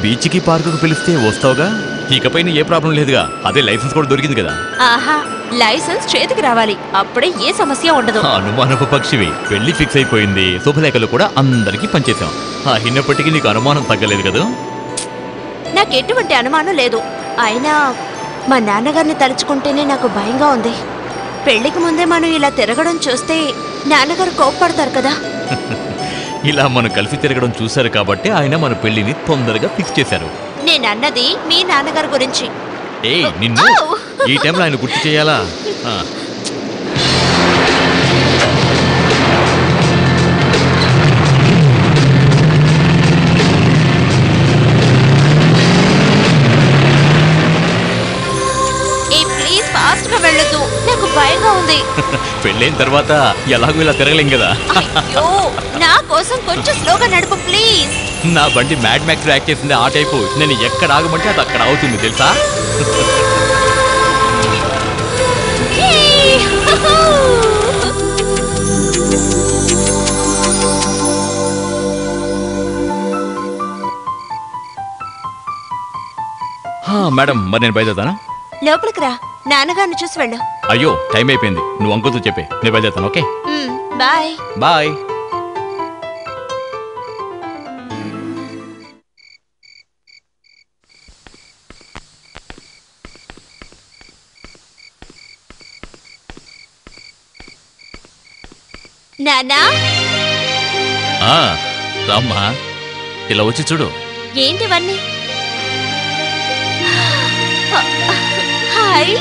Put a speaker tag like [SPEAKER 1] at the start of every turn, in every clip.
[SPEAKER 1] బీచ్కి పార్కుకు పిలిస్తే వస్తావుగా ఇకపై నీ ఏ ప్రాబ్లం లేదుగా అదే లైసెన్స్ కూడా దొరికింది కదా
[SPEAKER 2] ఆహా లైసెన్స్ చేతికి రావాలి అప్పుడే ఏ సమస్య ఉండదు
[SPEAKER 1] అనుమానపు పక్షివి పెళ్లి ఫిక్స్ అయిపోయింది శుభలేఖలు కూడా అందరికీ పనిచేసాం అయినప్పటికీ నీకు అనుమానం తగ్గలేదు కదా
[SPEAKER 2] నాకు ఎటువంటి అనుమానం లేదు అయినా మా నాన్నగారిని తలుచుకుంటేనే నాకు భయంగా ఉంది పెళ్లికి ముందే మనం ఇలా తిరగడం చూస్తే నాన్నగారు కోప్పడతారు కదా
[SPEAKER 1] ఇలా మనం కలిసి తిరగడం చూశారు కాబట్టి ఆయన మన పెళ్లిని తొందరగా ఫిక్స్ చేశారు
[SPEAKER 2] నేను అన్నది మీ నాన్నగారి గురించి
[SPEAKER 1] ఏయ్ నిన్ను
[SPEAKER 2] ఔ!
[SPEAKER 1] ఈ టైంలో ఆయన గుర్తు చేయాలా ఆ,
[SPEAKER 2] ఏ ప్లీజ్ ఫాస్ట్ గా వెళ్ళొద్దు నాకు భయంగా ఉంది
[SPEAKER 1] పెళ్ళైన తర్వాత ఎలాగో ఇలా తిరగలేం కదా
[SPEAKER 2] అయ్యో నా కోసం కొంచెం స్లోగా నడుపు ప్లీజ్
[SPEAKER 1] నా బండి మ్యాడ్ మ్యాక్స్ యాక్ట్ చేసింది ఆ టైపు నేను ఎక్కడ ఆగమంటే అది అక్కడ అవుతుంది తెలుసా హా, మేడం మరి నేను బయలుదేరుతాను
[SPEAKER 2] లోపలికి రా నాన్నగారిని చూసి వెళ్ళు
[SPEAKER 1] అయ్యో టైం అయిపోయింది నువ్వు అంకుల్తో చెప్పే నేను బయలుదేరుతాను ఓకే
[SPEAKER 2] మ్, బాయ్
[SPEAKER 1] బాయ్
[SPEAKER 2] నానా
[SPEAKER 1] ఆ, రామ్మా ఇలా వచ్చి చూడు
[SPEAKER 2] ఏంటివన్నీ హాయ్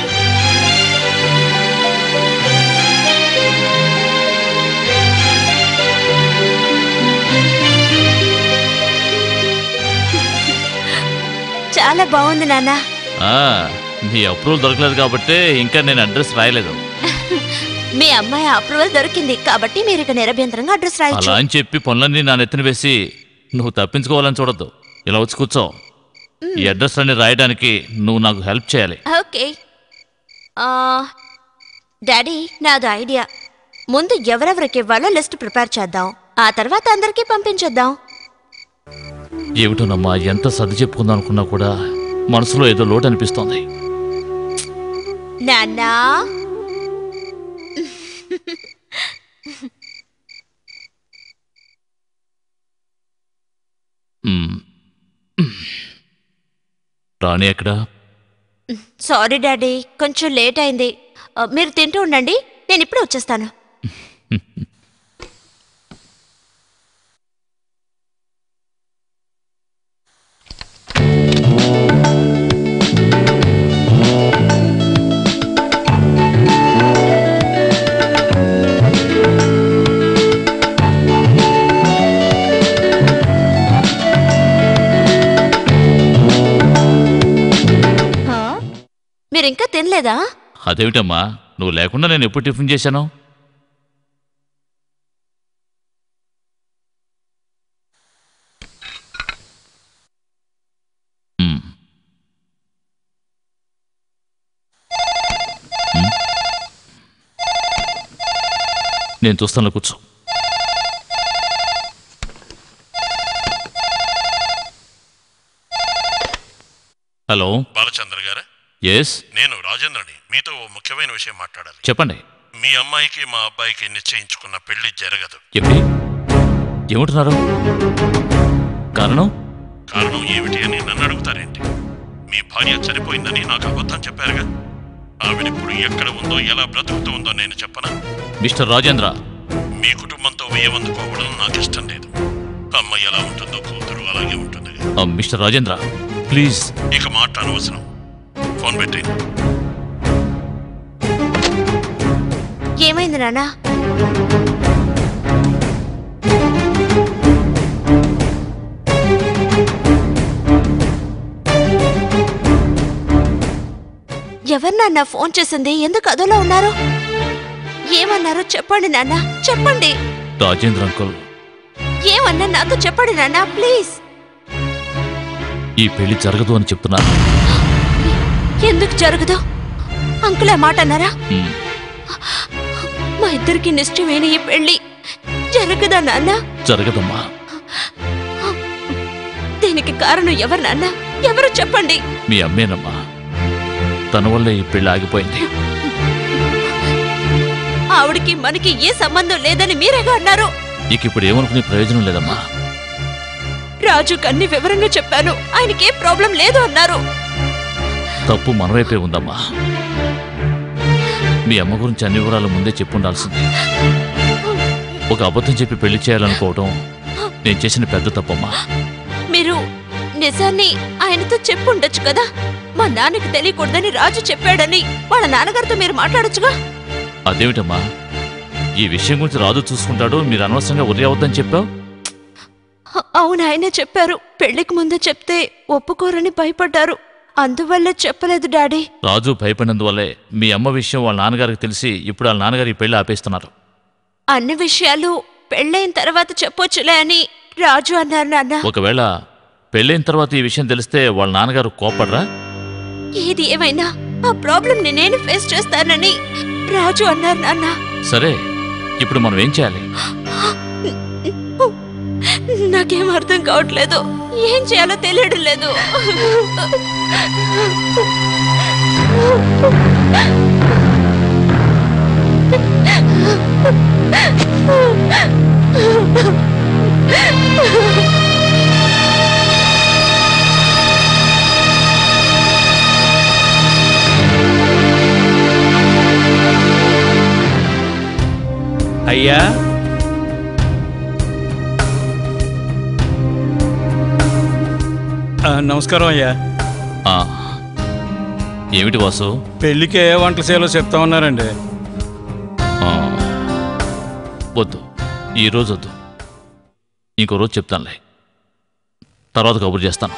[SPEAKER 2] చాలా బాగుంది నాన్న
[SPEAKER 1] ఆ, నీ అప్రూవల్ దొరకలేదు కాబట్టి ఇంకా నేను అడ్రస్ రాయలేదు
[SPEAKER 2] మీ అమ్మాయి అప్రూవల్ దొరికింది కాబట్టి మీరు ఇక నిరభ్యంతరంగా అడ్రస్
[SPEAKER 1] అలా
[SPEAKER 2] రాయొచ్చు
[SPEAKER 1] అని చెప్పి పనులన్నీ నా నెత్తిన వేసి నువ్వు తప్పించుకోవాలని చూడద్దు ఇలా వచ్చి కూర్చో ఈ అడ్రస్ అన్ని రాయడానికి నువ్వు నాకు హెల్ప్ చేయాలి
[SPEAKER 2] ఓకే ఆ, డాడీ నాది ఐడియా ముందు ఎవరెవరికి ఇవ్వాలో లిస్ట్ ప్రిపేర్ చేద్దాం ఆ తర్వాత అందరికీ పంపించేద్దాం
[SPEAKER 1] ఏమిటోనమ్మా ఎంత సర్ది చెప్పుకుందాం అనుకున్నా కూడా మనసులో ఏదో లోటు అనిపిస్తోంది
[SPEAKER 2] నాన్నా
[SPEAKER 1] మ్మ్. రాణి ఎక్కడా
[SPEAKER 2] సారీ డాడీ కొంచెం లేట్ అయింది ఆ, మీరు తింటూ ఉండండి నేను ఇప్పుడే వచ్చేస్తాను హా? మీరు ఇంకా తినలేదా
[SPEAKER 1] అదేమిటమ్మా నువ్వు లేకుండా నేను ఎప్పుడు టిఫిన్ చేశాను మ్మ్. మ్మ్. నేను చూస్తాను కూర్చో హలో
[SPEAKER 3] బాలచంద్ర గారా
[SPEAKER 1] ఎస్
[SPEAKER 3] నేను రాజేంద్రని మీతో ఓ ముఖ్యమైన విషయం మాట్లాడాలి
[SPEAKER 1] చెప్పండి
[SPEAKER 3] మీ అమ్మాయికి మా అబ్బాయికి నిశ్చయించుకున్న పెళ్లి జరగదు
[SPEAKER 1] చెప్పి ఏమంటున్నారు కారణం
[SPEAKER 3] కారణం ఏమిటి అని నన్ను అడుగుతారేంటి మీ భార్య చనిపోయిందని నాకు అబద్ధం చెప్పారుగా ఆవిడిప్పుడు ఎక్కడ ఉందో ఎలా బ్రతుకుతూ ఉందో నేను చెప్పనా
[SPEAKER 1] మిస్టర్ రాజేంద్ర
[SPEAKER 3] మీ కుటుంబంతో వేయవందుకోవడం నాకు ఇష్టం లేదు అమ్మ ఎలా ఉంటుందో కూతురు అలాగే ఉంటుంది
[SPEAKER 1] ఆ, మిస్టర్ రాజేంద్ర ప్లీజ్
[SPEAKER 3] ఇక మాట అనవసరం ఫోన్ పెట్టేయండి
[SPEAKER 2] ఏమైంది నాన్నా ఎవరు నాన్న ఫోన్ చేసింది ఎందుకు అదోలా ఉన్నారు ఏమన్నారు చెప్పండి నాన్న చెప్పండి
[SPEAKER 1] రాజేంద్ర అంకుల్
[SPEAKER 2] ఏమన్నా నాతో చెప్పండి నాన్న ప్లీజ్
[SPEAKER 1] ఈ పెళ్లి జరగదు అని చెప్తున్నారు
[SPEAKER 2] ఎందుకు జరగదు అంకుల్ ఆ మాట అన్నారా
[SPEAKER 1] మ్మ్.
[SPEAKER 2] మా ఇద్దరికి నిశ్చయమైన ఈ పెళ్లి జరగదా నాన్న
[SPEAKER 1] జరగదమ్మా
[SPEAKER 2] దీనికి కారణం ఎవరు నాన్న ఎవరు చెప్పండి
[SPEAKER 1] మీ అమ్మేనమ్మా తన వల్లే ఈ పెళ్లి ఆగిపోయింది
[SPEAKER 2] ఆవిడికి మనకి ఏ సంబంధం లేదని మీరేగా అన్నారు
[SPEAKER 1] ఇక ఇప్పుడు ఏమనుకునే ప్రయోజనం లేదమ్మా
[SPEAKER 2] రాజుకు అన్ని వివరంగా చెప్పాను ఆయనకి ఏ ప్రాబ్లం లేదు అన్నారు
[SPEAKER 1] తప్పు మన వైపే ఉందమ్మా మీ అమ్మ గురించి అన్ని వివరాలు ముందే చెప్పుండాల్సింది ఒక అబద్ధం చెప్పి పెళ్లి చేయాలనుకోవడం నేను చేసిన పెద్ద తప్పమ్మా
[SPEAKER 2] మీరు నిజాన్ని ఆయనతో చెప్పుండొచ్చు కదా మా నాన్నకి తెలియకూడదని రాజు చెప్పాడని వాళ్ళ నాన్నగారితో మీరు మాట్లాడొచ్చుగా
[SPEAKER 1] అదేమిటమ్మా ఈ విషయం గురించి రాజు చూసుకుంటాడు మీరు అనవసరంగా ఉరి అవద్దని చెప్పావు
[SPEAKER 2] అ- అవును ఆయనే చెప్పారు పెళ్లికి ముందే చెప్తే ఒప్పుకోరని భయపడ్డారు అందువల్ల చెప్పలేదు డాడీ
[SPEAKER 1] రాజు భయపడినందువల్లే మీ అమ్మ విషయం వాళ్ళ నాన్నగారికి తెలిసి ఇప్పుడు వాళ్ళ నాన్నగారు ఈ పెళ్లి ఆపేస్తున్నారు
[SPEAKER 2] అన్ని విషయాలు పెళ్ళైన తర్వాత చెప్పొచ్చులే అని రాజు అన్నారు నాన్న
[SPEAKER 1] ఒకవేళ పెళ్ళైన తర్వాత ఈ విషయం తెలిస్తే వాళ్ళ నాన్నగారు కోపడరా
[SPEAKER 2] ఏది ఏమైనా ఆ ప్రాబ్లం నేను ఫేస్ చేస్తానని రాజు అన్నారు నాన్న
[SPEAKER 1] సరే ఇప్పుడు మనం ఏం చేయాలి
[SPEAKER 2] నాకేం అర్థం కావట్లేదు ఏం చేయాలో తెలియడం లేదు
[SPEAKER 4] అయ్యా ఆ, నమస్కారం అయ్యా
[SPEAKER 1] ఆ, ఏమిటి వాసు
[SPEAKER 4] పెళ్ళికి ఏ వంటలు చేయాలో చెప్తా ఉన్నారండి
[SPEAKER 1] ఆ, వద్దు ఈ రోజు వద్దు ఇంకో రోజు చెప్తానులే తర్వాత కబురు చేస్తాను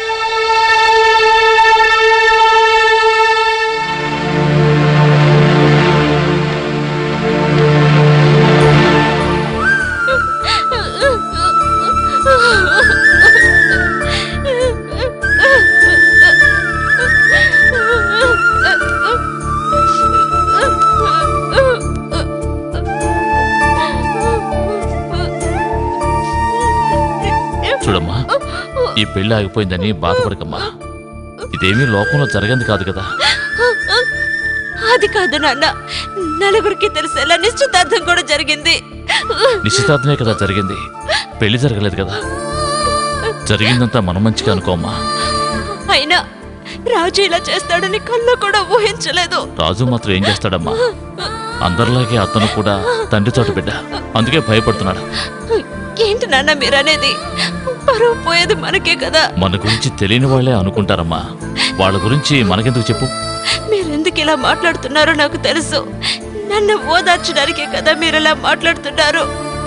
[SPEAKER 1] చూడమ్మా ఈ పెళ్లి ఆగిపోయిందని బాధపడకమ్మా ఇదేమీ లోకంలో జరగంది కాదు కదా
[SPEAKER 2] అది కాదు నాన్న నలుగురికి తెలిసేలా నిశ్చితార్థం కూడా జరిగింది
[SPEAKER 1] నిశ్చితార్థమే కదా జరిగింది పెళ్లి జరగలేదు కదా జరిగిందంతా మన మంచిగా అనుకోమ్మా
[SPEAKER 2] అయినా రాజు ఇలా చేస్తాడని కల్లో కూడా ఊహించలేదు
[SPEAKER 1] రాజు మాత్రం ఏం చేస్తాడమ్మా అందరిలాగే అతను కూడా తండ్రి తోట బిడ్డ అందుకే భయపడుతున్నాడు
[SPEAKER 2] ఏంటి నాన్న మీరనేది పరువు పోయేది మనకే కదా
[SPEAKER 1] మన గురించి తెలియని వాళ్ళే అనుకుంటారమ్మా వాళ్ళ గురించి మనకెందుకు చెప్పు
[SPEAKER 2] మీరెందుకు ఇలా మాట్లాడుతున్నారో నాకు తెలుసు నన్ను ఓదార్చడానికే కదా మీరు ఇలా మాట్లాడుతున్నారు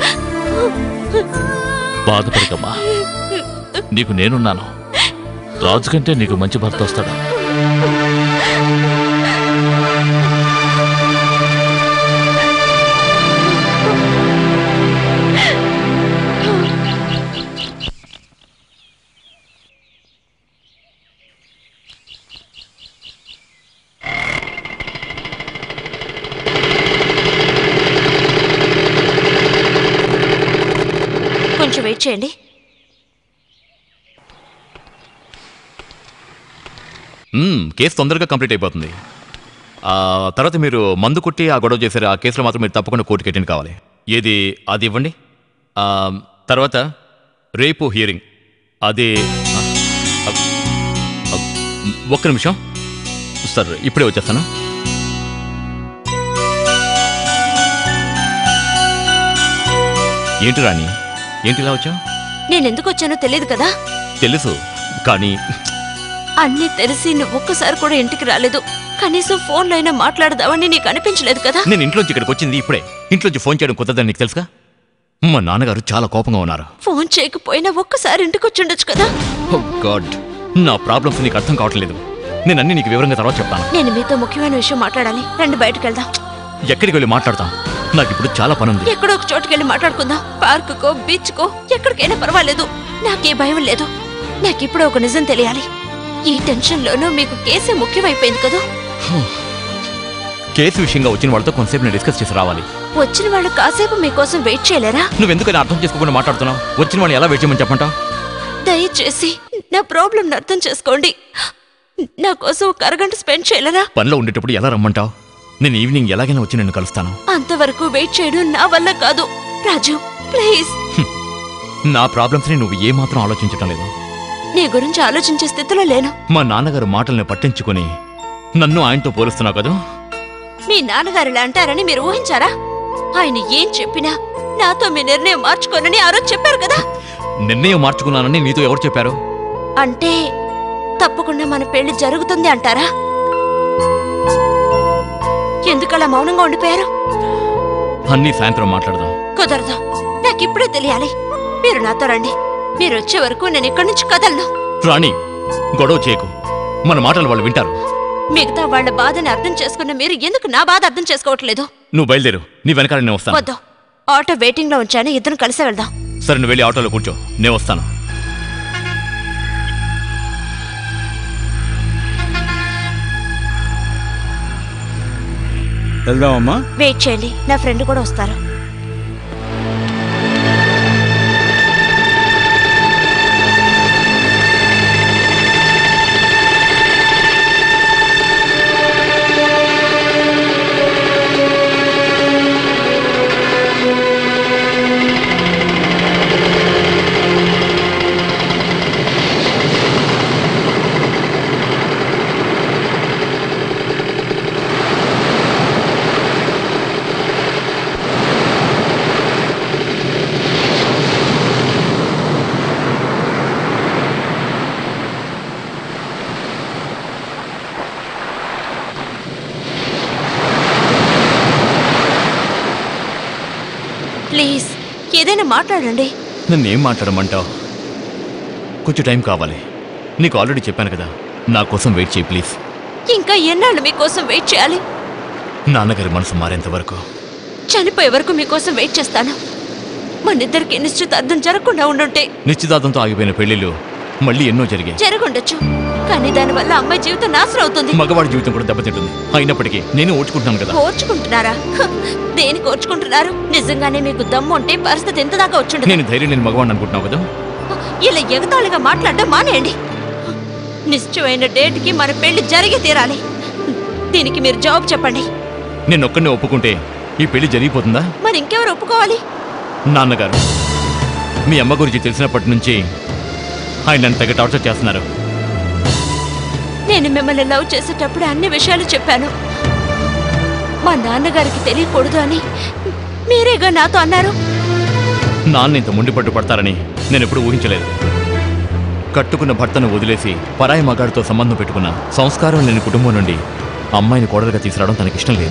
[SPEAKER 1] బాధపడకమ్మా నీకు నేనున్నాను రాజు కంటే నీకు మంచి భర్త వస్తాడు
[SPEAKER 2] కొంచెం వెయిట్ చేయండి
[SPEAKER 5] మ్మ్, కేసు తొందరగా కంప్లీట్ అయిపోతుంది ఆ, తర్వాత మీరు మందు కొట్టి ఆ గొడవ చేశారు ఆ కేసులో మాత్రం మీరు తప్పకుండా కోర్టుకి అటెండ్ కావాలి ఏది అది ఇవ్వండి ఆ, తర్వాత రేపు హియరింగ్ అది ఆ, ఆ, ఆ, ఒక్క నిమిషం సార్ ఇప్పుడే వచ్చేస్తాను ఏంటి రాణి ఏంటి ఇలా వచ్చావు
[SPEAKER 2] నేను ఎందుకు వచ్చానో తెలియదు కదా
[SPEAKER 5] తెలుసు కానీ
[SPEAKER 2] అన్నీ తెలిసి నువ్వు ఒక్కసారి కూడా ఇంటికి రాలేదు కనీసం ఫోన్లో అయినా మాట్లాడదామని నీకు అనిపించలేదు కదా
[SPEAKER 5] నేను ఇంట్లోంచి ఇక్కడికి వచ్చింది ఇప్పుడే ఇంట్లోంచి ఫోన్ చేయడం కుదరదని నీకు తెలుసుగా మా నాన్నగారు చాలా కోపంగా ఉన్నారు
[SPEAKER 2] ఫోన్ చేయకపోయినా ఒక్కసారి ఇంటికి వచ్చి ఉండొచ్చు కదా
[SPEAKER 5] ఓ గాడ్ నా ప్రాబ్లమ్స్ నీకు అర్థం కావట్లేదు నేను అన్ని నీకు వివరంగా తర్వాత చెప్తాను
[SPEAKER 2] నేను మీతో ముఖ్యమైన విషయం మాట్లాడాలి రండి బయటకు వెళ్దాం
[SPEAKER 5] ఎక్కడికి వెళ్ళి మాట్లాడతాం నాకు ఇప్పుడు చాలా పని ఉంది
[SPEAKER 2] ఎక్కడో ఒక చోటుకి వెళ్ళి మాట్లాడుకుందాం పార్కుకో బీచ్కో ఎక్కడికైనా పర్వాలేదు నాకే భయం లేదు నాకు ఇప్పుడు ఒక నిజం తెలియాలి ఈ టెన్షన్లోనూ మీకు కేసే ముఖ్యమైపోయింది కదా
[SPEAKER 5] కేసు విషయంగా వచ్చిన వాళ్ళతో కొంతసేపు నేను డిస్కస్ చేసి రావాలి
[SPEAKER 2] వచ్చిన వాళ్ళు కాసేపు మీకోసం వెయిట్ చేయలేరా
[SPEAKER 5] నువ్వు ఎందుకని అర్థం చేసుకోకుండా మాట్లాడుతున్నావు వచ్చిన వాళ్ళని ఎలా వెయిట్ చేయమని చెప్పంటావు
[SPEAKER 2] దయచేసి నా ప్రాబ్లం అర్థం చేసుకోండి నా కోసం ఒక అరగంట స్పెండ్ చేయలేరా
[SPEAKER 5] పనిలో ఉండేటప్పుడు ఎలా రమ్మంటావు నేను ఈవినింగ్ ఎలాగైనా వచ్చి నిన్ను కలుస్తాను
[SPEAKER 2] అంతవరకు వెయిట్ చేయడం నా వల్ల కాదు రాజు ప్లీజ్
[SPEAKER 5] నా ప్రాబ్లమ్స్ని నువ్వు ఏమాత్రం ఆలోచించటం లేదు
[SPEAKER 2] నీ గురించి ఆలోచించే స్థితిలో లేను
[SPEAKER 5] మా నాన్నగారు మాటల్ని పట్టించుకొని నన్ను ఆయనతో పోలుస్తున్నావు కదా
[SPEAKER 2] మీ నాన్నగారు ఇలా అంటారని మీరు ఊహించారా ఆయన ఏం చెప్పినా నాతో మీ నిర్ణయం మార్చుకోనని ఆ రోజు చెప్పారు కదా
[SPEAKER 5] నిర్ణయం మార్చుకున్నానని నీతో ఎవరు చెప్పారు
[SPEAKER 2] అంటే తప్పకుండా మన పెళ్లి జరుగుతుంది అంటారా ఎందుకలా మౌనంగా ఉండిపోయారు
[SPEAKER 5] అన్నీ సాయంత్రం మాట్లాడదాం
[SPEAKER 2] కుదరదు నాకిప్పుడే తెలియాలి మీరు నాతో రండి మీరు వచ్చే వరకు నేను ఇక్కడి నుంచి కదలను
[SPEAKER 5] రాణి గొడవ చేయకు మన మాటలు వాళ్ళు వింటారు
[SPEAKER 2] మిగతా వాళ్ళ బాధని అర్థం చేసుకున్న మీరు ఎందుకు నా బాధ అర్థం చేసుకోవట్లేదు
[SPEAKER 5] నువ్వు బయలుదేరు నీ వెనకాల నేను వస్తాను
[SPEAKER 2] వద్దు ఆటో వెయిటింగ్ లో ఉంచాను ఇద్దరం కలిసి వెళ్దాం
[SPEAKER 5] సరే నువ్వు వెళ్ళి ఆటోలో కూర్చో నేను వస్తాను
[SPEAKER 4] వెళ్దామమ్మా
[SPEAKER 2] వెయిట్ చేయండి నా ఫ్రెండ్ కూడా వస్తారు ప్లీజ్ ఏదైనా మాట్లాడండి
[SPEAKER 5] నన్ను ఏం మాట్లాడమంటావు కొంచెం టైం కావాలి నీకు ఆల్రెడీ చెప్పాను కదా నా కోసం వెయిట్ చేయి ప్లీజ్
[SPEAKER 2] ఇంకా ఎన్నాళ్ళు మీకోసం వెయిట్ చేయాలి
[SPEAKER 5] నాన్నగారి మనసు మారేంత వరకు
[SPEAKER 2] చనిపోయే వరకు మీకోసం వెయిట్ చేస్తాను మనిద్దరికి నిశ్చితార్థం జరగకుండా ఉండుంటే
[SPEAKER 5] నిశ్చితార్థంతో ఆగిపోయిన పెళ్లిళ్ళు మళ్ళీ ఎన్నో జరిగాయి
[SPEAKER 2] జరగుండొచ్చు కానీ దానివల్ల అమ్మాయి జీవితం నాశనం అవుతుంది
[SPEAKER 5] మగవాడి జీవితం కూడా దెబ్బతింటుంది అయినప్పటికీ నేను ఓడ్చుకుంటున్నాను కదా
[SPEAKER 2] ఓర్చుకుంటున్నారా హ, దేనికి ఓర్చుకుంటున్నారు నిజంగానే మీకు దమ్ము ఉంటే పరిస్థితి ఎంత దాకా వచ్చుండదు
[SPEAKER 5] నేను ధైర్యం నేను మగవాడిని అనుకుంటున్నావు కదా
[SPEAKER 2] ఇలా ఎగతాళిగా మాట్లాడడం మానేయండి నిశ్చయమైన డేట్కి మన పెళ్లి జరిగి తీరాలి దీనికి మీరు జవాబు చెప్పండి
[SPEAKER 5] నేను ఒక్కడిని ఒప్పుకుంటే ఈ పెళ్లి జరిగిపోతుందా
[SPEAKER 2] మరి ఇంకెవరు ఒప్పుకోవాలి
[SPEAKER 5] నాన్నగారు మీ అమ్మ గురించి తెలిసినప్పటి నుంచి ఆయన నన్ను తెగ టార్చర్ చేస్తున్నారు
[SPEAKER 2] నేను మిమ్మల్ని లవ్ చేసేటప్పుడు అన్ని విషయాలు చెప్పాను మా నాన్నగారికి తెలియకూడదు అని మీరేగా నాతో అన్నారు
[SPEAKER 5] నాన్న ఇంత ముండి పట్టు పడతారని నేను ఎప్పుడు ఊహించలేదు కట్టుకున్న భర్తను వదిలేసి పరాయి మగాడితో సంబంధం పెట్టుకున్న సంస్కారం లేని కుటుంబం నుండి అమ్మాయిని కోడలుగా తీసుకురావడం తనకిష్టం లేదు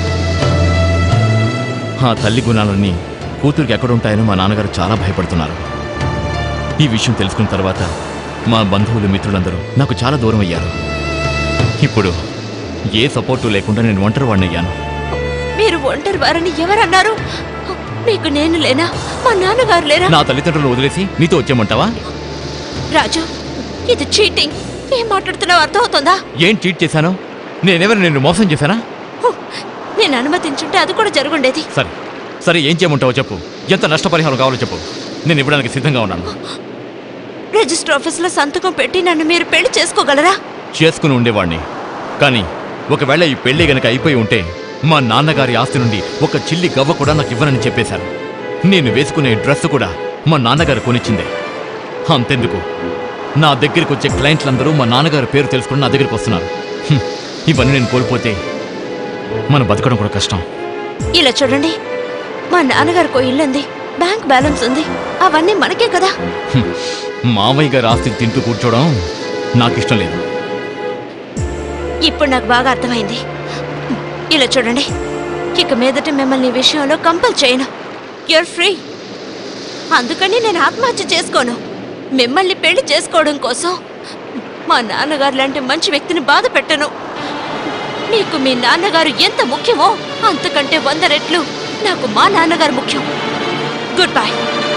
[SPEAKER 5] ఆ తల్లి గుణాలన్నీ కూతురికి ఎక్కడుంటాయని మా నాన్నగారు చాలా భయపడుతున్నారు ఈ విషయం తెలుసుకున్న తర్వాత మా బంధువులు మిత్రులందరూ నాకు చాలా దూరం అయ్యారు ఇప్పుడు ఏ సపోర్టు లేకుండా నేను ఒంటరి వాడినయ్యాను
[SPEAKER 2] మీరు ఒంటరి వారని ఎవరన్నారు మీకు నేను లేనా మా నాన్నగారు లేరా
[SPEAKER 5] నా తల్లిదండ్రులు వదిలేసి నీతో వచ్చేయమంటావా
[SPEAKER 2] రాజు ఇది చీటింగ్ ఏం మాట్లాడుతున్నావు అర్థమవుతుందా
[SPEAKER 5] ఏం చీట్ చేశాను నేనెవరు నిన్ను మోసం చేశానా
[SPEAKER 2] హు, నేను అనుమతించుంటే అది కూడా జరుగుండేది
[SPEAKER 5] సరే సరే ఏం చేయమంటావో చెప్పు ఎంత నష్టపరిహారం కావాలో చెప్పు నేను ఇవ్వడానికి సిద్ధంగా ఉన్నాను
[SPEAKER 2] రిజిస్టర్ ఆఫీస్లో సంతకం పెట్టి నన్ను మీరు పెళ్లి చేసుకోగలరా
[SPEAKER 5] చేసుకుని ఉండేవాణ్ణి కానీ ఒకవేళ ఈ పెళ్లి గనక అయిపోయి ఉంటే మా నాన్నగారి ఆస్తి నుండి ఒక చిల్లి గవ్వ కూడా నాకు ఇవ్వనని చెప్పేశారు నేను వేసుకునే డ్రెస్ కూడా మా నాన్నగారు కొనిచ్చిందే అంతెందుకు నా దగ్గరికి వచ్చే క్లయింట్లందరూ మా నాన్నగారి పేరు తెలుసుకుని నా దగ్గరికి వస్తున్నారు హ్మ్, ఇవన్నీ నేను కోల్పోతే మన బతకడం కూడా కష్టం
[SPEAKER 2] ఇలా చూడండి మా నాన్నగారికి ఓ ఇల్లు ఉంది బ్యాంక్ బ్యాలెన్స్ ఉంది అవన్నీ మనకే కదా
[SPEAKER 5] హ్మ్, మావయ్య గారి ఆస్తికి తింటూ కూర్చోవడం నాకు ఇష్టం లేదు
[SPEAKER 2] ఇప్పుడు నాకు బాగా అర్థమైంది ఇలా చూడండి ఇక మీదట మిమ్మల్ని ఈ విషయంలో కంపల్ చేయను యూర్ ఫ్రీ అందుకని నేను ఆత్మహత్య చేసుకోను మిమ్మల్ని పెళ్లి చేసుకోవడం కోసం మా నాన్నగారు లాంటి మంచి వ్యక్తిని బాధ పెట్టను మీకు మీ నాన్నగారు ఎంత ముఖ్యమో అంతకంటే వంద రెట్లు నాకు మా నాన్నగారు ముఖ్యం గుడ్ బై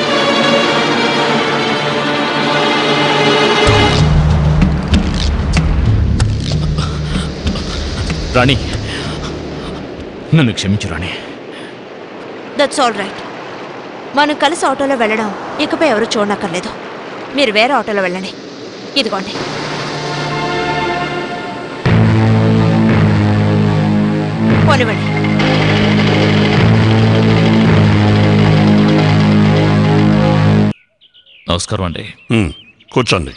[SPEAKER 5] రాణి నన్ను క్షమించు రాణి
[SPEAKER 2] దట్స్ ఆల్ రైట్ మనం కలిసి ఆటోలో వెళ్ళడం ఇకపై ఎవరు చూడనక్కర్లేదు మీరు వేరే ఆటోలో వెళ్ళండి ఇదిగోండి పోనివ్వండి
[SPEAKER 1] నమస్కారం అండి
[SPEAKER 3] ఉమ్, కూర్చోండి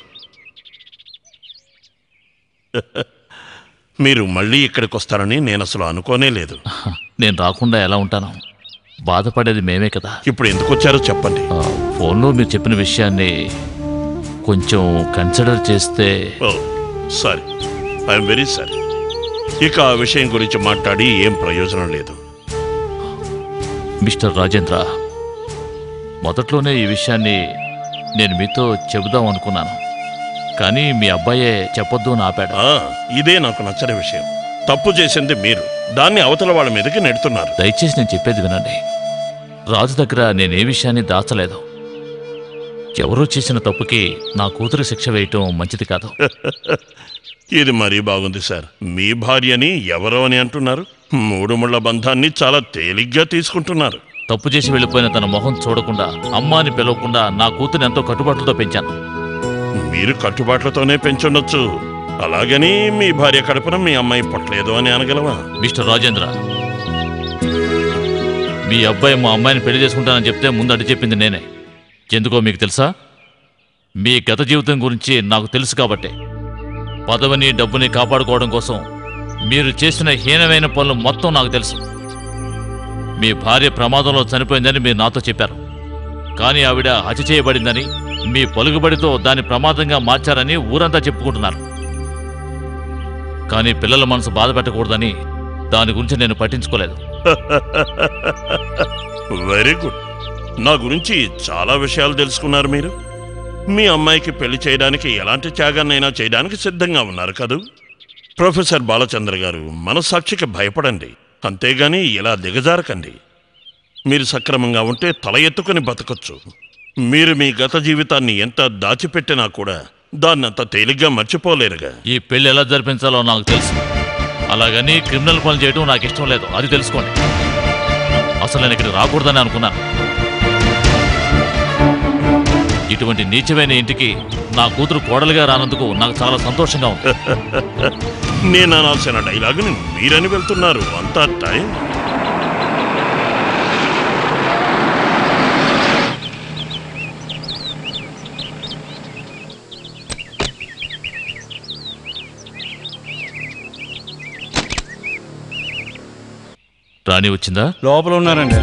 [SPEAKER 3] మీరు మళ్ళీ ఇక్కడికి వస్తారని నేను అసలు అనుకోనే లేదు
[SPEAKER 1] నేను రాకుండా ఎలా ఉంటాను బాధపడేది మేమే కదా
[SPEAKER 3] ఇప్పుడు ఎందుకు వచ్చారో చెప్పండి
[SPEAKER 1] ఆ, ఫోన్లో మీరు చెప్పిన విషయాన్ని కొంచెం కన్సిడర్ చేస్తే
[SPEAKER 3] oh sorry I'm very sorry ఇక ఆ విషయం గురించి మాట్లాడి ఏం ప్రయోజనం లేదు
[SPEAKER 1] మిస్టర్ రాజేంద్ర మొదట్లోనే ఈ విషయాన్ని నేను మీతో చెబుదాం అనుకున్నాను కానీ మీ అబ్బాయే చెప్పొద్దు అని ఆపాడు
[SPEAKER 3] ఆ, ఇదే నాకు నచ్చని విషయం తప్పు చేసింది మీరు దాన్ని అవతల వాళ్ళ మీదకి నెడుతున్నారు
[SPEAKER 1] దయచేసి నేను చెప్పేది వినండి రాజు దగ్గర నేనే విషయాన్ని దాచలేదు ఎవరో చేసిన తప్పుకి నా కూతురు శిక్ష వేయటం మంచిది కాదు
[SPEAKER 3] ఇది మరీ బాగుంది సార్ మీ భార్యని ఎవరో అని అంటున్నారు మూడు ముళ్ళ బంధాన్ని చాలా తేలిగ్గా తీసుకుంటున్నారు
[SPEAKER 1] తప్పు చేసి వెళ్ళిపోయిన తన మొహం చూడకుండా అమ్మ అని పిలవకుండా నా కూతురు ఎంతో కట్టుబాటులతో పెంచాను
[SPEAKER 3] మీరు కట్టుబాట్లతోనే పెంచుండొచ్చు అలాగని మీ భార్య కడుపున మీ అమ్మాయి పుట్టలేదు అని అనగలవా
[SPEAKER 1] మిస్టర్ రాజేంద్ర మీ అబ్బాయి మా అమ్మాయిని పెళ్లి చేసుకుంటానని చెప్తే ముందు అడ్డు చెప్పింది నేనే ఎందుకో మీకు తెలుసా మీ గత జీవితం గురించి నాకు తెలుసు కాబట్టి పదవిని డబ్బుని కాపాడుకోవడం కోసం మీరు చేసిన హీనమైన పనులు మొత్తం నాకు తెలుసు మీ భార్య ప్రమాదంలో చనిపోయిందని మీరు నాతో చెప్పారు కానీ ఆవిడ హత్య చేయబడిందని మీ పలుకుబడితో దాని ప్రమాదంగా మార్చారని ఊరంతా చెప్పుకుంటున్నారు కానీ పిల్లల మనసు బాధ పెట్టకూడదని దాని గురించి నేను పట్టించుకోలేదు
[SPEAKER 3] వెరీ గుడ్ నా గురించి చాలా విషయాలు తెలుసుకున్నారు మీరు మీ అమ్మాయికి పెళ్లి చేయడానికి ఎలాంటి త్యాగాన్నైనా చేయడానికి సిద్ధంగా ఉన్నారు కదూ ప్రొఫెసర్ బాలచంద్ర గారు మనస్సాక్షికి భయపడండి అంతేగాని ఇలా దిగజారకండి మీరు సక్రమంగా ఉంటే తల ఎత్తుకుని బతకొచ్చు మీరు మీ గత జీవితాన్ని ఎంత దాచిపెట్టినా కూడా దాన్నంత తేలిగ్గా మర్చిపోలేరుగా
[SPEAKER 1] ఈ పెళ్లి ఎలా జరిపించాలో నాకు తెలుసు అలాగని క్రిమినల్ పనులు చేయడం నాకు ఇష్టం లేదు అది తెలుసుకోండి అసలు నేను ఇక్కడ రాకూడదని అనుకున్నాను ఇటువంటి నీచమైన ఇంటికి నా కూతురు కోడలుగా రానందుకు నాకు చాలా సంతోషంగా ఉంది
[SPEAKER 3] నేను అనాల్సిన డైలాగుని మీరని వెళ్తున్నారు అంతా టైం
[SPEAKER 1] రాణి వచ్చిందా
[SPEAKER 4] లోపల ఉన్నారండి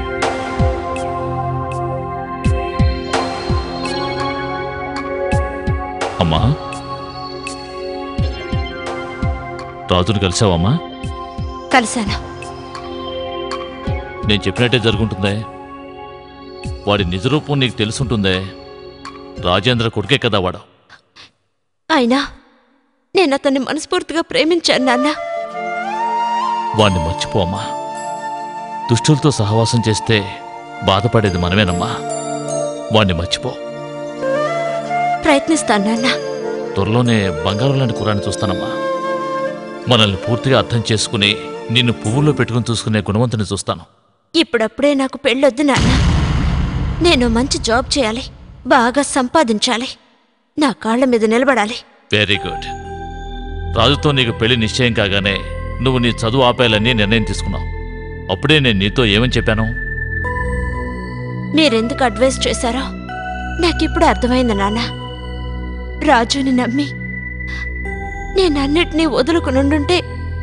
[SPEAKER 1] అమ్మా రాజును కలిసావమ్మా
[SPEAKER 2] కలిశాను
[SPEAKER 1] నేను చెప్పినట్టే జరుగుంటుందే వాడి నిజరూపం నీకు తెలుసుంటుందే రాజేంద్ర కొడుకే కదా వాడు
[SPEAKER 2] అయినా నేను అతన్ని మనస్ఫూర్తిగా ప్రేమించాను నాన్న
[SPEAKER 1] వాణ్ణి మర్చిపోమ్మా దుష్టులతో సహవాసం చేస్తే బాధపడేది మనమేనమ్మా వాణ్ణి మర్చిపో
[SPEAKER 2] ప్రయత్నిస్తాను నాన్న
[SPEAKER 1] త్వరలోనే బంగారం లాంటి కురాన్ని చూస్తానమ్మా మనల్ని పూర్తిగా అర్థం చేసుకుని నిన్ను పువ్వుల్లో పెట్టుకుని చూసుకునే గుణవంతుని చూస్తాను
[SPEAKER 2] ఇప్పుడప్పుడే నాకు పెళ్ళొద్దు నాన్న నేను మంచి జాబ్ చేయాలి బాగా సంపాదించాలి నా కాళ్ళ మీద నిలబడాలి
[SPEAKER 1] వెరీ గుడ్ రాజుతో నీకు పెళ్లి నిశ్చయం కాగానే నువ్వు నీ చదువు ఆపేయాలని నిర్ణయం తీసుకున్నావు అప్పుడే నేను నీతో ఏమని చెప్పాను
[SPEAKER 2] మీరెందుకు అడ్వైస్ చేశారో నాకిప్పుడు అర్థమైంది నాన్న రాజుని నమ్మి నేను అన్నిటినీ వదులుకునుండుంటే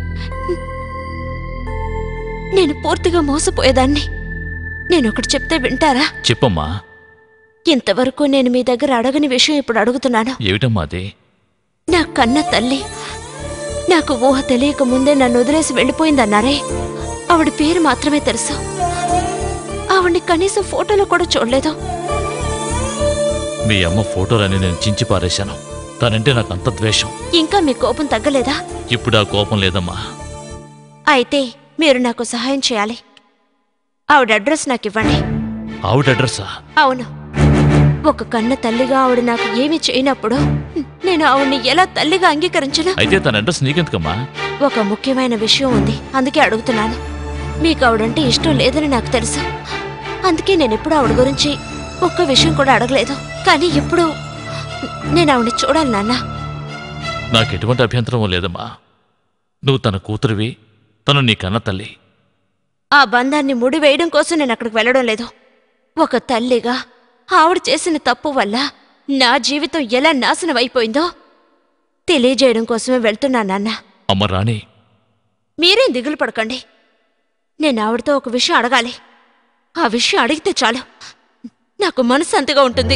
[SPEAKER 2] నేను పూర్తిగా మోసపోయేదాన్ని నేను ఒకటి చెప్తే వింటారా
[SPEAKER 1] చెప్పమ్మా
[SPEAKER 2] ఇంతవరకు నేను మీ దగ్గర అడగని విషయం ఇప్పుడు అడుగుతున్నాను
[SPEAKER 1] ఏమిటమ్మా అది
[SPEAKER 2] నా కన్న తల్లి నాకు ఊహ తెలియక ముందే నన్ను వదిలేసి వెళ్ళిపోయిందన్నారే ఆవిడ పేరు మాత్రమే తెలుసు ఆవిడ్ని కనీసం ఫోటోలో కూడా చూడలేదు
[SPEAKER 1] మీ అమ్మ ఫోటోలని నేను చించి పారేశాను తనంటే నాకు అంత ద్వేషం
[SPEAKER 2] ఇంకా మీ కోపం తగ్గలేదా
[SPEAKER 1] ఇప్పుడు ఆ కోపం లేదమ్మా
[SPEAKER 2] అయితే మీరు నాకు సహాయం చేయాలి ఆవిడ అడ్రస్ నాకు ఇవ్వండి
[SPEAKER 1] ఆవిడ అడ్రస్సా
[SPEAKER 2] అవును ఒక కన్న తల్లిగా ఆవిడ నాకు ఏమీ చేయనప్పుడు నేను ఆవిడ్ని ఎలా తల్లిగా అంగీకరించను
[SPEAKER 1] అయితే తన అడ్రస్ నీకెందుకమ్మా
[SPEAKER 2] ఒక ముఖ్యమైన విషయం ఉంది అందుకే అడుగుతున్నాను మీకు ఆవిడంటే ఇష్టం లేదని నాకు తెలుసు అందుకే నేను ఎప్పుడు ఆవిడ గురించి ఒక్క విషయం కూడా అడగలేదు కానీ ఇప్పుడు నేను ఆవిడని చూడాలి నాన్న
[SPEAKER 1] నాకు ఎటువంటి అభ్యంతరం లేదమ్మా నువ్వు తన కూతురివి తను నీ కన్న తల్లి
[SPEAKER 2] ఆ బంధాన్ని ముడివేయడం కోసం నేను అక్కడికి వెళ్ళడం లేదు ఒక తల్లిగా ఆవిడ చేసిన తప్పు వల్ల నా జీవితం ఎలా నాశనం అయిపోయిందో తెలియజేయడం కోసమే వెళ్తున్నా నాన్న
[SPEAKER 1] అమ్మ రాణి
[SPEAKER 2] మీరేం దిగులు పడకండి నేను ఆవిడతో ఒక విషయం అడగాలి ఆ విషయం అడిగితే చాలు నాకు మనశ్శాంతిగా ఉంటుంది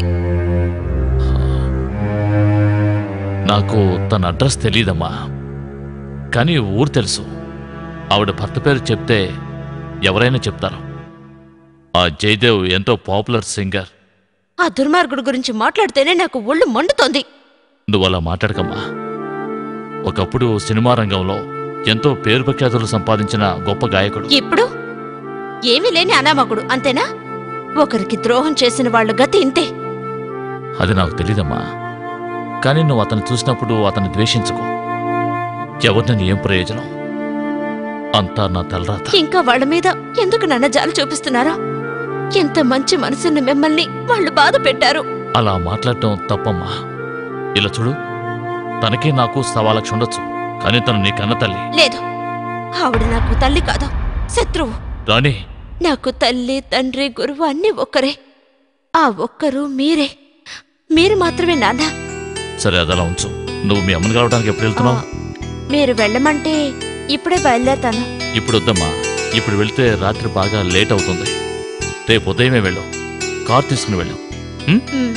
[SPEAKER 1] నాకు తన అడ్రస్ తెలియదమ్మా కానీ ఊరు తెలుసు ఆవిడ భర్త పేరు చెప్తే ఎవరైనా చెప్తారు ఆ జయదేవ్ ఎంతో పాపులర్ సింగర్
[SPEAKER 2] ఆ దుర్మార్గుడి గురించి మాట్లాడితేనే నాకు ఒళ్ళు మండుతోంది
[SPEAKER 1] నువ్వు అలా మాట్లాడకమ్మా ఒకప్పుడు సినిమా రంగంలో ఎంతో పేరు ప్రఖ్యాతులు సంపాదించిన గొప్ప గాయకుడు
[SPEAKER 2] ఇప్పుడు ఏమీ లేని అనామకుడు అంతేనా ఒకరికి ద్రోహం చేసిన వాళ్ళ గతి ఇంతే
[SPEAKER 1] అది నాకు తెలీదమ్మా కానీ నువ్వు అతను చూసినప్పుడు అతన్ని ద్వేషించుకో ఎవరినని ఏం ప్రయోజనం అంతా నా తలరాత
[SPEAKER 2] ఇంకా వాళ్ళ మీద ఎందుకు నన్న జాలి చూపిస్తున్నారో ఎంత మంచి మనసున్న మిమ్మల్ని వాళ్ళు బాధ పెట్టారు
[SPEAKER 1] అలా మాట్లాడటం తప్పమ్మా ఇలా చూడు తనకి నాకు సవాలక్ష ఉండొచ్చు కానీ తను నీ కన్న తల్లి
[SPEAKER 2] లేదు ఆవిడ నాకు తల్లి కాదు శత్రువు
[SPEAKER 1] రాణి
[SPEAKER 2] నాకు తల్లి తండ్రి గురువు అన్నీ ఒక్కరే ఆ ఒక్కరు మీరే మీరు మాత్రమే నాన్న
[SPEAKER 1] సరే అదలా ఉంచు నువ్వు మీ అమ్మని కలవడానికి ఎప్పుడు
[SPEAKER 2] ఆ,
[SPEAKER 1] వెళ్తున్నావు
[SPEAKER 2] మీరు వెళ్ళమంటే ఇప్పుడే బయలుదేరతాను
[SPEAKER 1] ఇప్పుడు వద్దమ్మా ఇప్పుడు వెళ్తే రాత్రి బాగా లేట్ అవుతుంది రేపు ఉదయమే వెళ్ళు కార్ తీసుకుని వెళ్ళు ఉం?
[SPEAKER 2] ఉమ్.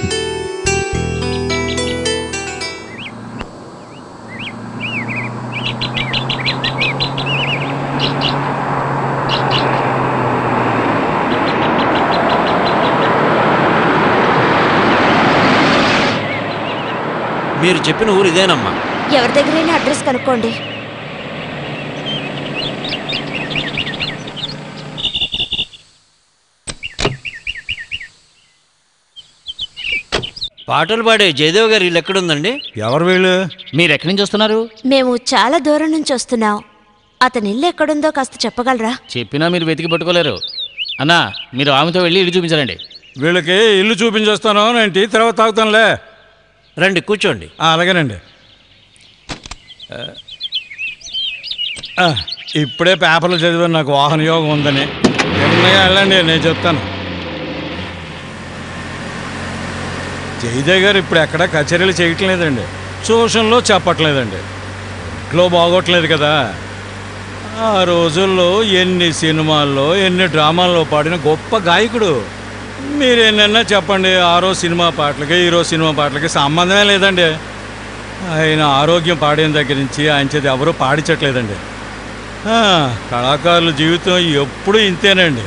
[SPEAKER 6] మీరు చెప్పిన ఊరు ఇదేనమ్మా
[SPEAKER 2] ఎవరి దగ్గరైనా అడ్రస్ కనుక్కోండి
[SPEAKER 6] పాటలు పాడే జయదేవ్ గారి ఇల్లు ఎక్కడుందండి
[SPEAKER 4] ఎవరు వీళ్ళు
[SPEAKER 7] మీరు ఎక్కడి నుంచి వస్తున్నారు
[SPEAKER 2] మేము చాలా దూరం నుంచి వస్తున్నాం అతని ఇల్లు ఎక్కడుందో కాస్త చెప్పగలరా
[SPEAKER 7] చెప్పినా మీరు వెతికి పట్టుకోలేరు అన్నా మీరు ఆమెతో వెళ్ళి ఇల్లు చూపించాలండి
[SPEAKER 4] వీళ్ళకి ఇల్లు చూపించేస్తాను నేను టీ తర్వాత తాగుతానులే
[SPEAKER 6] రండి కూర్చోండి
[SPEAKER 4] ఆ, అలాగేనండి ఆ, ఆ, ఇప్పుడే పేపర్లు చదివాను నాకు వాహన యోగం ఉందని ఎన్నగా వెళ్ళండి నేను చెప్తాను జయదేవ్ గారు ఇప్పుడు ఎక్కడ కచేరీలు చేయటం లేదండి ట్యూషన్లో చెప్పట్లేదండి ఇంట్లో బాగోట్లేదు కదా ఆ రోజుల్లో ఎన్ని సినిమాల్లో ఎన్ని డ్రామాల్లో పాడిన గొప్ప గాయకుడు మీరేనన్నా చెప్పండి ఆరో సినిమా పాటలకి ఈరో సినిమా పాటలకి సంబంధమే లేదండి ఆయన ఆరోగ్యం పాడిన దగ్గర నుంచి ఆయన చేతి ఎవరూ పాడించట్లేదండి ఆ, కళాకారుల జీవితం ఎప్పుడూ ఇంతేనండి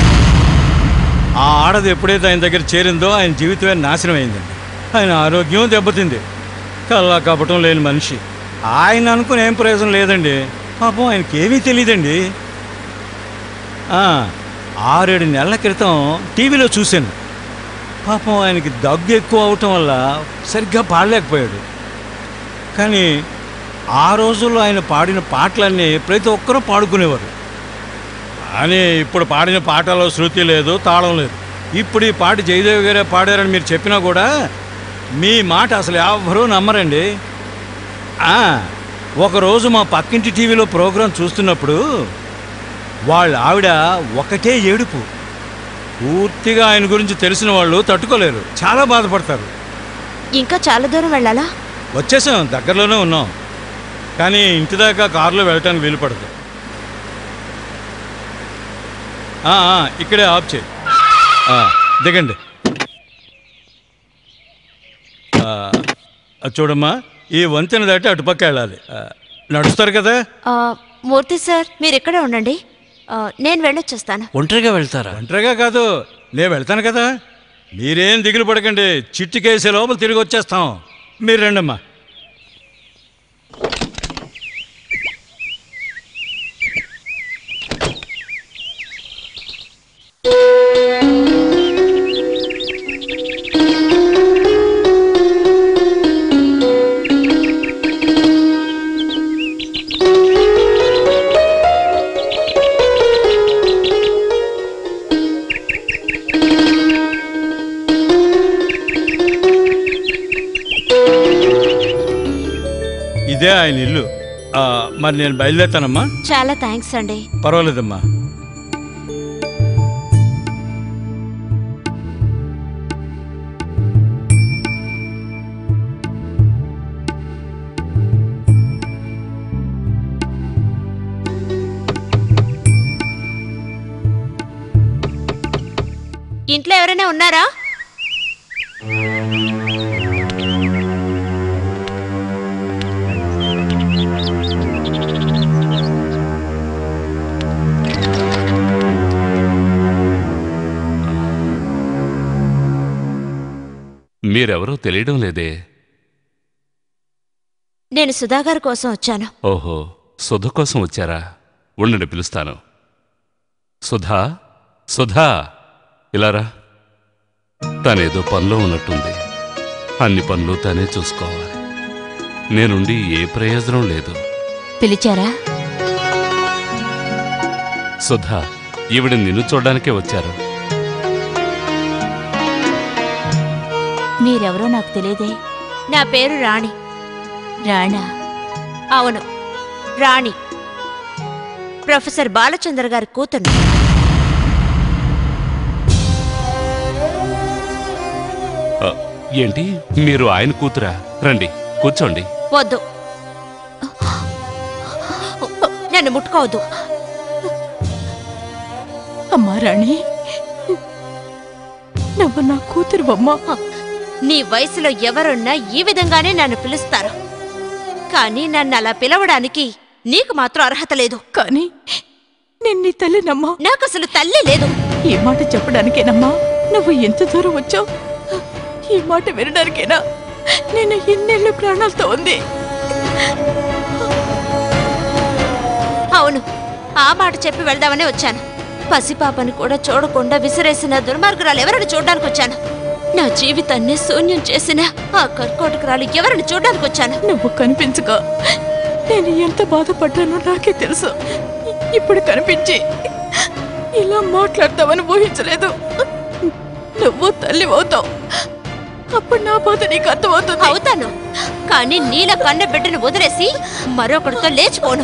[SPEAKER 4] ఆ ఆడది ఎప్పుడైతే ఆయన దగ్గర చేరిందో ఆయన జీవితమే నాశనం అయిందండి ఆయన ఆరోగ్యం దెబ్బతింది కల్లా కపటం లేని మనిషి ఆయన అనుకుని ఏం ప్రయోజనం లేదండి పాపం ఆయనకి ఏమీ తెలియదండి ఆ, ఆరేడు నెలల క్రితం టీవీలో చూశాను పాపం ఆయనకి దగ్గు ఎక్కువ అవటం వల్ల సరిగ్గా పాడలేకపోయాడు కానీ ఆ రోజుల్లో ఆయన పాడిన పాటలన్నీ ప్రతి ఒక్కరూ పాడుకునేవారు కానీ ఇప్పుడు పాడిన పాటలో శృతి లేదు తాళం లేదు ఇప్పుడు ఈ పాట జయదేవ్ గారే పాడారని మీరు చెప్పినా కూడా మీ మాట అసలు ఎవ్వరూ నమ్మరండి ఆ, ఒకరోజు మా పక్కింటి టీవీలో ప్రోగ్రాం చూస్తున్నప్పుడు వాళ్ళ ఆవిడ ఒకటే ఏడుపు పూర్తిగా ఆయన గురించి తెలిసిన వాళ్ళు తట్టుకోలేరు చాలా బాధపడతారు
[SPEAKER 2] ఇంకా చాలా దూరం వెళ్ళాలా
[SPEAKER 4] వచ్చేసాం దగ్గరలోనే ఉన్నాం కానీ ఇంటి దాకా కారులో వెళ్ళటానికి వీలు పడదు ఆ, ఆ, ఇక్కడే ఆఫ్ చేయి ఆ, దిగండి ఆ, అది చూడమ్మా ఈ వంతెన దాటి అటుపక్క వెళ్ళాలి ఆ, నడుస్తారు కదా
[SPEAKER 2] ఆ, మూర్తి సార్ మీరు ఇక్కడే ఉండండి ఆ, నేను వెళ్ళొచ్చేస్తాను
[SPEAKER 6] ఒంటరిగా వెళ్తారా
[SPEAKER 4] ఒంటరిగా కాదు నేను వెళ్తాను కదా మీరేం దిగులు పడకండి చిట్టికేసే లోపల తిరిగి వచ్చేస్తాం మీరు రండమ్మా ఇదే ఆయన ఇల్లు ఆ, మరి నేను బయలుదేరుతానమ్మా
[SPEAKER 2] చాలా థ్యాంక్స్ అండి
[SPEAKER 4] పర్వాలేదమ్మా
[SPEAKER 2] ఇంట్లో ఎవరైనా ఉన్నారా
[SPEAKER 8] మీరెవరో తెలియడం లేదే
[SPEAKER 2] నేను సుధాగారి కోసం వచ్చాను
[SPEAKER 8] ఓహో సుధ కోసం వచ్చారా ఉండండి పిలుస్తాను సుధా సుధా ఇలారా తనేదో పనిలో ఉన్నట్టుంది అన్ని పనులు తనే చూసుకోవాలి నేనుండి ఏ ప్రయోజనం లేదు
[SPEAKER 2] పిలిచారా
[SPEAKER 8] సుధా ఈవిడ నిన్ను చూడ్డానికే వచ్చారు
[SPEAKER 2] మీరెవరో నాకు తెలియదే నా పేరు రాణి రాణా అవును రాణి ప్రొఫెసర్ బాలచంద్ర గారి కూతురు
[SPEAKER 8] ఆ, ఏంటి మీరు ఆయన కూతురా రండి కూర్చోండి
[SPEAKER 2] వద్దు నన్ను ముట్టుకోవద్దు
[SPEAKER 9] అమ్మా రాణి నువ్వు నా కూతురు అమ్మా
[SPEAKER 2] నీ వయసులో ఎవరున్నా ఈ విధంగానే నన్ను పిలుస్తారు కానీ నన్ను అలా పిలవడానికి నీకు మాత్రం అర్హత లేదు
[SPEAKER 9] కానీ నేను నీ తల్లినమ్మా
[SPEAKER 2] నాకు అసలు తల్లి లేదు
[SPEAKER 9] ఈ మాట చెప్పడానికేనమ్మా నువ్వు ఎంత దూరం వచ్చావు ఈ మాట వినడానికేనా నేను ఇన్నేళ్ళు ప్రాణాలతో ఉంది
[SPEAKER 2] అవును ఆ మాట చెప్పి వెళ్దామని వచ్చాను పసిపాపని కూడా చూడకుండా విసిరేసిన దుర్మార్గురాలు ఎవరిని చూడడానికి వచ్చాను నా జీవితాన్ని శూన్యం చేసిన ఆ కర్కోటకురాలు ఎవరిని చూడడానికి వచ్చాను
[SPEAKER 9] నువ్వు కనిపించక నేను ఎంత బాధపడ్డానో నాకే తెలుసు ఇప్పుడు కనిపించి ఇలా మాట్లాడతావని ఊహించలేదు నువ్వు తల్లి అవుతావు అప్పుడు నా బాధ నీకు అర్థమవుతుంది
[SPEAKER 2] అవుతాను కానీ నీల కన్న బిడ్డను వదిలేసి మరొకరితో లేచిపోను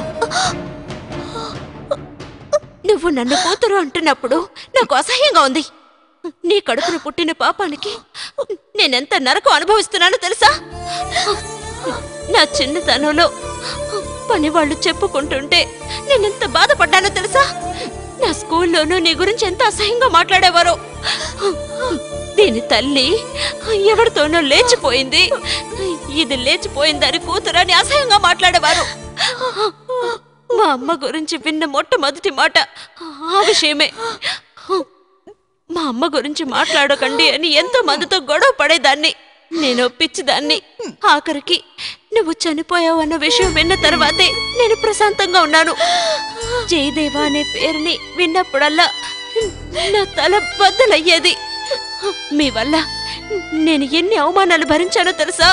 [SPEAKER 2] నువ్వు నన్ను కూతురు అంటున్నప్పుడు నాకు అసహ్యంగా ఉంది నీ కడుపున పుట్టిన పాపానికి నేనెంత నరకం అనుభవిస్తున్నానో తెలుసా నా చిన్నతనంలో పని వాళ్ళు చెప్పుకుంటుంటే నేనెంత బాధపడ్డానో తెలుసా నా స్కూల్లోనూ నీ గురించి ఎంత అసహ్యంగా మాట్లాడేవారో దీని తల్లి ఎవరితోనో లేచిపోయింది ఇది లేచిపోయిందని కూతురని అసహ్యంగా మాట్లాడేవారు మా అమ్మ గురించి విన్న మొట్టమొదటి మాట ఆ విషయమే మా అమ్మ గురించి మాట్లాడకండి అని ఎంతో మందితో గొడవ పడేదాన్ని నేను పిచ్చిదాన్ని ఆఖరికి నువ్వు చనిపోయావు అన్న విషయం విన్న తర్వాతే నేను ప్రశాంతంగా ఉన్నాను జయదేవ అనే పేరుని విన్నప్పుడల్లా నా తల బద్దలయ్యేది మీ వల్ల నేను ఎన్ని అవమానాలు భరించానో తెలుసా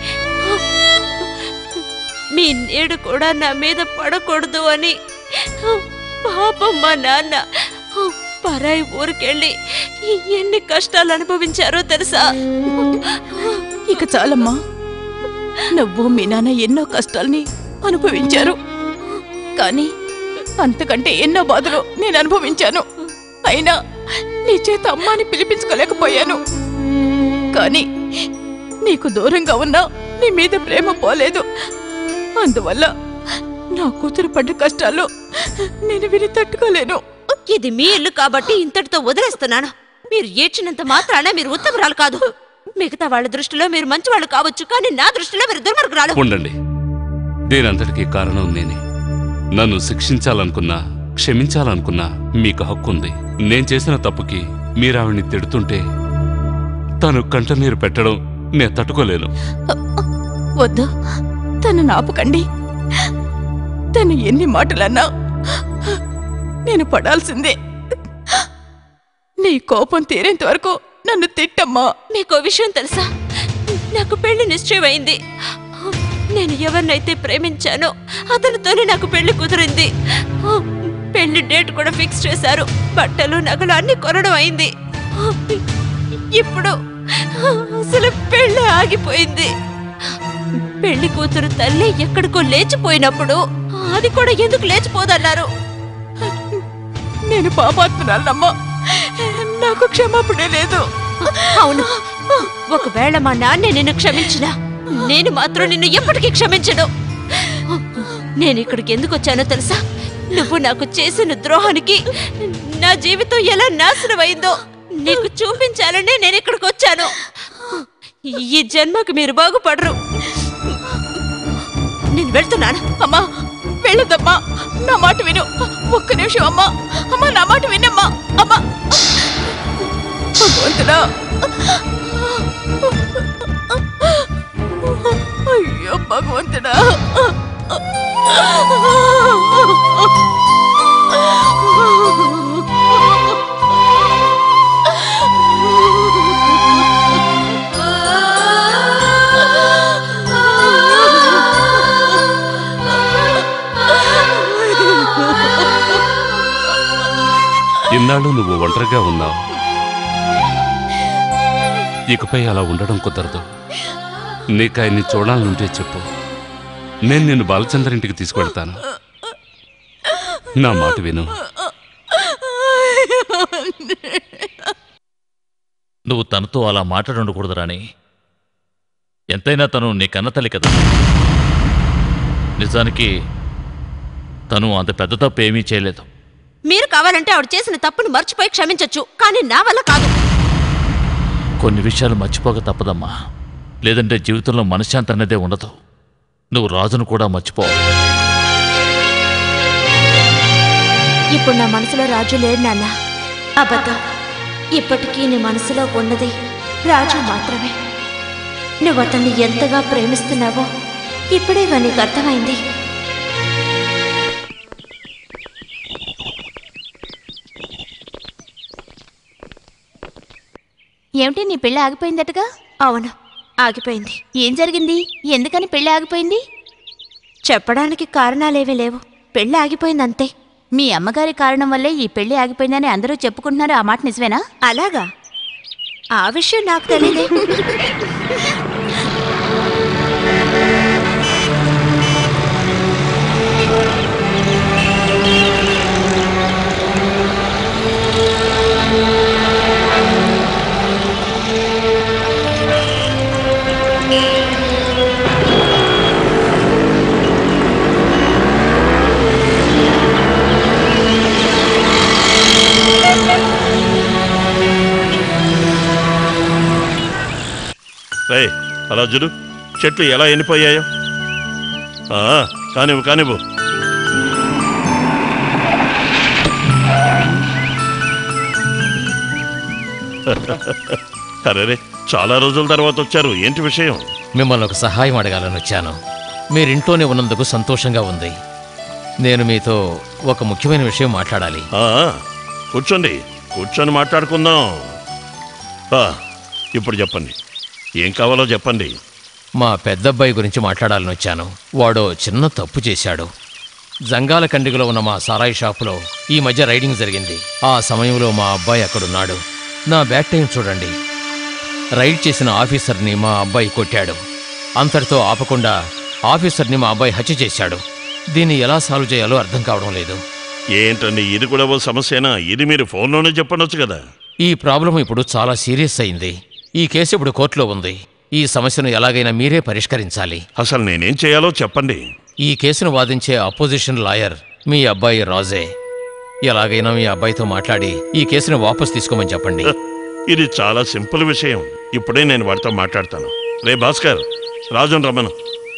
[SPEAKER 2] మీ నీడు కూడా నా మీద పడకూడదు అని పాపం మా నాన్న పరాయి ఊరికెళ్ళి ఎన్ని కష్టాలు అనుభవించారో తెలుసా
[SPEAKER 9] ఇక చాలమ్మా నువ్వు మీ నాన్న ఎన్నో కష్టాల్ని అనుభవించారు కానీ అంతకంటే ఎన్నో బాధలు నేను అనుభవించాను అయినా నీ చేత అమ్మాని పిలిపించుకోలేకపోయాను కానీ నీకు దూరంగా ఉన్నా నీ మీద ప్రేమ పోలేదు అందువల్ల నా కూతురు పడ్డ కష్టాలు నేను విని తట్టుకోలేను
[SPEAKER 2] ఇది మీ ఇల్లు కాబట్టి ఇంతటితో వదిలేస్తున్నాను మీరు ఏడ్చినంత మాత్రాన మీరు ఉత్తమరాలు కాదు మిగతా వాళ్ళ దృష్టిలో మీరు మంచివాళ్ళు కావచ్చు కానీ నా దృష్టిలో మీరు దుర్మార్గురాలు
[SPEAKER 8] ఉండండి దీనంతటికీ కారణం నేనే నన్ను శిక్షించాలనుకున్నా క్షమించాలనుకున్నా మీకు హక్కుంది నేను చేసిన తప్పుకి మీరావిడ్ని తిడుతుంటే తను కంటనీరు పెట్టడం నేను తట్టుకోలేను
[SPEAKER 9] వద్దు తను నాపకండి తను ఎన్ని మాటలన్నా నేను పడాల్సిందే నీ కోపం తీరేంత వరకు నన్ను తిట్టమ్మా
[SPEAKER 2] మీకు విషయం తెలుసా నాకు పెళ్లి నిశ్చయమైంది నేను ఎవరినైతే ప్రేమించానో అతనితోనే నాకు పెళ్లి కుదిరింది పెళ్లి డేట్ కూడా ఫిక్స్ చేశారు బట్టలు నగలు అన్ని కొనడం అయింది ఇప్పుడు అసలు పెళ్లి ఆగిపోయింది పెళ్లి కూతురు తల్లి ఎక్కడికో లేచిపోయినప్పుడు అది కూడా ఎందుకు లేచిపోదన్నారు
[SPEAKER 9] నేను పాపాత్మురాలమ్మా నాకు క్షమాపణ లేదు
[SPEAKER 2] అవును ఒకవేళ మా నాన్నే నిన్ను క్షమించినా నేను మాత్రం నిన్ను ఎప్పటికీ క్షమించను నేను ఇక్కడికి ఎందుకు వచ్చానో తెలుసా నువ్వు నాకు చేసిన ద్రోహానికి నా జీవితం ఎలా నాశనమైందో నీకు చూపించాలని నేను ఇక్కడికి వచ్చాను ఈ జన్మకు మీరు బాగుపడరు నేను వెళ్తున్నాను
[SPEAKER 9] అమ్మా వెళ్ళదమ్మా నా మాట విను ఒక్క నిమిషం అమ్మా అమ్మా నా మాట వినమ్మా అమ్మా భగవంతుడా అయ్యో భగవంతుడా
[SPEAKER 8] ఇన్నాళ్ళు నువ్వు ఒంటరిగా ఉన్నావు ఇకపై అలా ఉండడం కుదరదు నీకు ఆయన్ని చూడాలనుంటే చెప్పు నేను నిన్ను బాలచందర్ ఇంటికి తీసుకువెళ్తాను నా మాట విను
[SPEAKER 1] నువ్వు తనతో అలా మాట్లాడుండకూడదు రాణి ఎంతైనా తను నీ కన్నతల్లి కదా నిజానికి తను అంత పెద్ద తప్పు ఏమీ చేయలేదు
[SPEAKER 2] మీరు కావాలంటే ఆవిడ చేసిన తప్పును మర్చిపోయి క్షమించొచ్చు కానీ నా వల్ల కాదు
[SPEAKER 1] కొన్ని విషయాలు మర్చిపోక తప్పదమ్మా లేదంటే జీవితంలో మనశ్శాంతి అనేదే ఉండదు నువ్వు రాజును కూడా మర్చిపో
[SPEAKER 2] ఇప్పుడు నా మనసులో రాజు లేడు నాన్న అబద్ధం ఇప్పటికీ నీ మనసులో ఉన్నది రాజు మాత్రమే నువ్వు అతన్ని ఎంతగా ప్రేమిస్తున్నావో ఇప్పుడేగా నీకు అర్థమైంది
[SPEAKER 10] ఏమిటి నీ పెళ్ళి ఆగిపోయిందటగా
[SPEAKER 2] అవును ఆగిపోయింది
[SPEAKER 10] ఏం జరిగింది ఎందుకని పెళ్ళి ఆగిపోయింది
[SPEAKER 2] చెప్పడానికి కారణాలేవీ లేవు పెళ్ళి ఆగిపోయింది అంతే
[SPEAKER 10] మీ అమ్మగారి కారణం వల్లే ఈ పెళ్లి ఆగిపోయిందని అందరూ చెప్పుకుంటున్నారు ఆ మాట నిజమేనా
[SPEAKER 2] అలాగా ఆ విషయం నాకు తెలియదే
[SPEAKER 3] రే అలా చూడు చెట్లు ఎలా ఎండిపోయాయో ఆ, కానివ్వు కానివ్వు అరే చాలా రోజుల తర్వాత వచ్చారు ఏంటి విషయం
[SPEAKER 11] మిమ్మల్ని ఒక సహాయం అడగాలని వచ్చాను మీరింట్లోనే ఉన్నందుకు సంతోషంగా ఉంది నేను మీతో ఒక ముఖ్యమైన విషయం మాట్లాడాలి
[SPEAKER 3] ఆ, కూర్చోండి కూర్చొని మాట్లాడుకుందాం ఆ, ఇప్పుడు చెప్పండి ఏం కావాలో చెప్పండి
[SPEAKER 11] మా పెద్దబ్బాయి గురించి మాట్లాడాలని వచ్చాను వాడో చిన్న తప్పు చేశాడు జంగాల కండిగలో ఉన్న మా సారాయి షాపులో ఈ మధ్య రైడింగ్ జరిగింది ఆ సమయంలో మా అబ్బాయి అక్కడున్నాడు నా బ్యాక్ టైం చూడండి రైడ్ చేసిన ఆఫీసర్ని మా అబ్బాయి కొట్టాడు అంతటితో ఆపకుండా ఆఫీసర్ని మా అబ్బాయి హత్య చేశాడు దీన్ని ఎలా సాల్వ్ చేయాలో అర్థం కావడం లేదు
[SPEAKER 3] ఏంటండి ఇది కూడా ఓ సమస్యనా ఇది మీరు ఫోన్లోనే చెప్పనొచ్చు కదా
[SPEAKER 11] ఈ ప్రాబ్లం ఇప్పుడు చాలా సీరియస్ అయింది ఈ కేసు ఇప్పుడు కోర్టులో ఉంది ఈ సమస్యను ఎలాగైనా మీరే పరిష్కరించాలి
[SPEAKER 3] అసలు నేనేం చేయాలో చెప్పండి
[SPEAKER 11] ఈ కేసును వాదించే అపోజిషన్ లాయర్ మీ అబ్బాయి రాజే ఎలాగైనా మీ అబ్బాయితో మాట్లాడి ఈ కేసును వాపస్ తీసుకోమని చెప్పండి
[SPEAKER 3] ఇది చాలా సింపుల్ విషయం ఇప్పుడే నేను వాడితో మాట్లాడతాను రే భాస్కర్ రాజున్ రమను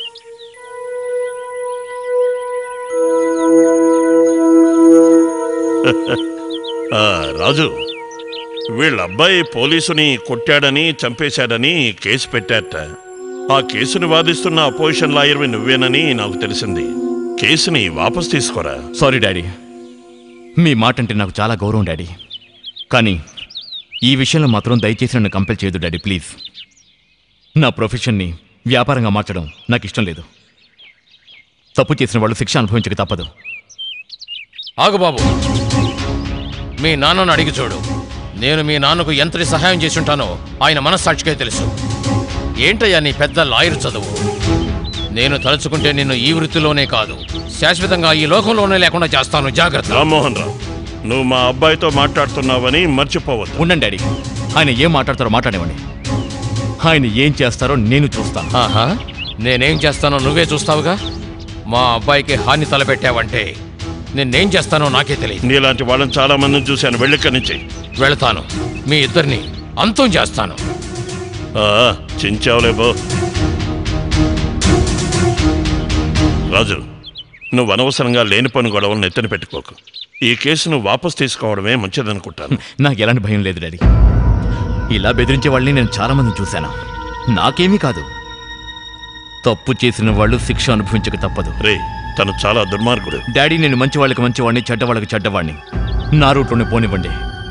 [SPEAKER 3] ఆ, రాజు వీళ్ళ అబ్బాయి పోలీసుని కొట్టాడని చంపేశాడని కేసు పెట్టారట ఆ కేసుని వాదిస్తున్న అపోజిషన్ లాయర్వి నువ్వేనని నాకు తెలిసింది కేసుని వాపస్ తీసుకోరా
[SPEAKER 5] సారీ డాడీ మీ మాట అంటే నాకు చాలా గౌరవం డాడీ కానీ ఈ విషయంలో మాత్రం దయచేసి నన్ను కంపెల్ చేయదు డాడీ ప్లీజ్ నా ప్రొఫెషన్ని వ్యాపారంగా మార్చడం నాకు ఇష్టం లేదు తప్పు చేసిన వాళ్ళు శిక్ష అనుభవించక తప్పదు
[SPEAKER 11] ఆగు బాబు మీ నాన్నను అడిగి చూడు నేను మీ నాన్నకు ఎంతటి సహాయం చేసి ఉంటానో ఆయన మనస్సాక్షికే తెలుసు ఏంటయ్యా నీ పెద్ద లాయర్ చదువు నేను తలుచుకుంటే నిన్ను ఈ వృత్తిలోనే కాదు శాశ్వతంగా ఈ లోకంలోనే లేకుండా చేస్తాను జాగ్రత్త
[SPEAKER 3] రామ్మోహన్ రావు నువ్వు మా అబ్బాయితో మాట్లాడుతున్నావని మర్చిపోవద్దు
[SPEAKER 5] ఉండండి డాడీ ఆయన ఏం మాట్లాడతారో మాట్లాడేవండి ఆయన ఏం చేస్తారో నేను చూస్తాను
[SPEAKER 11] ఆహా నేనేం చేస్తానో నువ్వే చూస్తావుగా మా అబ్బాయికి హాని తలపెట్టావంటే నిన్నేం చేస్తానో నాకే తెలియదు
[SPEAKER 3] నీలాంటి వాళ్ళని చాలా మందిని చూశాను వెళ్ళిక్కడి నుంచి
[SPEAKER 11] వెళతాను మీ ఇద్దరిని అంతం చేస్తాను
[SPEAKER 3] ఆ, చించావులే బో రాజు నువ్వు అనవసరంగా లేని పని గొడవలను ఎత్తున పెట్టుకోకు ఈ కేసును వాపస్ తీసుకోవడమే మంచిదనుకుంటాను
[SPEAKER 5] నాకు ఎలాంటి భయం లేదు డాడీ ఇలా బెదిరించే వాళ్ళని నేను చాలా మందిని చూశాను నాకేమీ కాదు తప్పు చేసిన వాళ్ళు శిక్ష అనుభవించక తప్పదు
[SPEAKER 3] రే తను చాలా దుర్మార్గుడు
[SPEAKER 5] డాడీ నేను మంచి వాళ్ళకి మంచివాడిని చెడ్డ వాళ్ళకి చెడ్డవాడిని నా రూట్లోనే పోనివ్వండి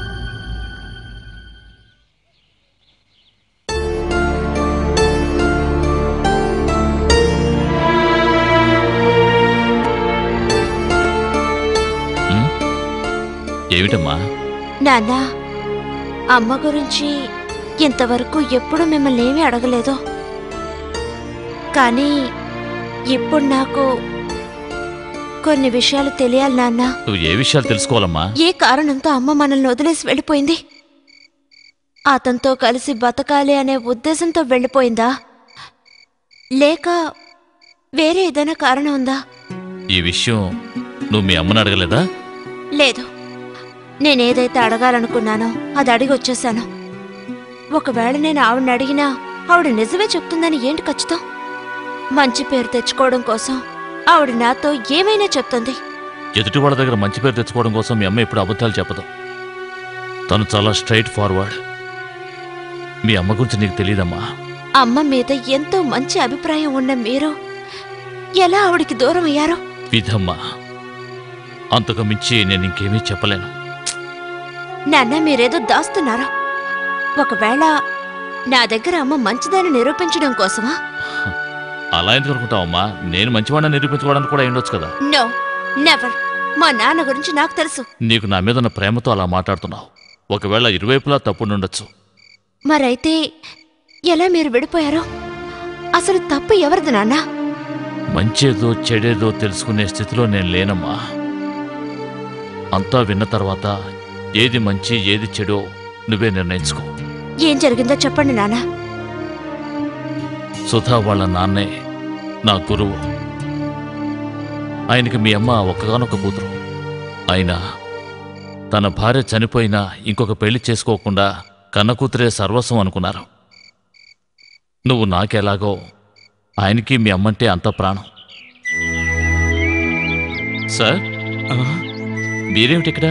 [SPEAKER 1] ఏమిటమ్మా
[SPEAKER 2] నాన్న అమ్మ గురించి ఇంతవరకు ఎప్పుడు మిమ్మల్ని ఏమీ అడగలేదు కానీ ఇప్పుడు నాకు కొన్ని విషయాలు తెలియాలి నాన్న
[SPEAKER 1] నువ్వు ఏ విషయాలు తెలుసుకోవాలమ్మా
[SPEAKER 2] ఏ కారణంతో అమ్మ మనల్ని వదిలేసి వెళ్ళిపోయింది అతనితో కలిసి బతకాలి అనే ఉద్దేశంతో వెళ్ళిపోయిందా లేక వేరే ఏదైనా కారణం ఉందా
[SPEAKER 1] ఈ విషయం నువ్వు మీ అమ్మని అడగలేదా
[SPEAKER 2] లేదు నేనేదైతే అడగాలనుకున్నానో అది అడిగి వచ్చేసాను ఒకవేళ నేను ఆవిడని అడిగినా ఆవిడ నిజమే చెప్తుందని ఏంటి ఖచ్చితం మంచి పేరు తెచ్చుకోవడం కోసం ఆవిడ నాతో ఏమైనా చెప్తుంది
[SPEAKER 1] ఎదుటి వాళ్ళ దగ్గర మంచి పేరు తెచ్చుకోవడం కోసం మీ అమ్మ ఎప్పుడు అబద్ధాలు చెప్పదు తను చాలా స్ట్రైట్ ఫార్వర్డ్ మీ అమ్మ గురించి నీకు తెలియదమ్మా
[SPEAKER 2] అమ్మ మీద ఎంతో మంచి అభిప్రాయం ఉన్న మీరు ఎలా ఆవిడికి దూరం అయ్యారో
[SPEAKER 1] విధమ్మా అంతకు మించి నేను ఇంకేమీ చెప్పలేను
[SPEAKER 2] నాన్న మీరేదో దాస్తున్నారు ఒకవేళ నా దగ్గర అమ్మ మంచిదని నిరూపించడం కోసమా
[SPEAKER 1] అలా ఎందుకు అనుకుంటావమ్మా నేను మంచివాడిని నిరూపించుకోవడానికి కూడా ఉండొచ్చు కదా
[SPEAKER 2] నో నెవర్ మా నాన్న గురించి నాకు తెలుసు
[SPEAKER 1] నీకు నా మీద ఉన్న ప్రేమతో అలా మాట్లాడుతున్నావు ఒకవేళ ఇరువైపులా తప్పుండొచ్చు
[SPEAKER 2] మరైతే ఎలా మీరు విడిపోయారో అసలు తప్పు ఎవరిది నాన్న
[SPEAKER 1] మంచేదో చెడేదో తెలుసుకునే స్థితిలో నేను లేనమ్మా అంతా విన్న తర్వాత ఏది మంచి ఏది చెడో నువ్వే నిర్ణయించుకో
[SPEAKER 2] ఏం జరిగిందో చెప్పండి నాన్న
[SPEAKER 1] సుధా వాళ్ళ నాన్నే నా గురువు ఆయనకి మీ అమ్మ ఒక్కగానొక్క కూతురు అయినా తన భార్య చనిపోయినా ఇంకొక పెళ్లి చేసుకోకుండా కన్న కూతురే సర్వస్వం అనుకున్నారు నువ్వు నాకెలాగో ఆయనకి మీ అమ్మంటే అంత ప్రాణం సార్ మీరేమిటి ఇక్కడ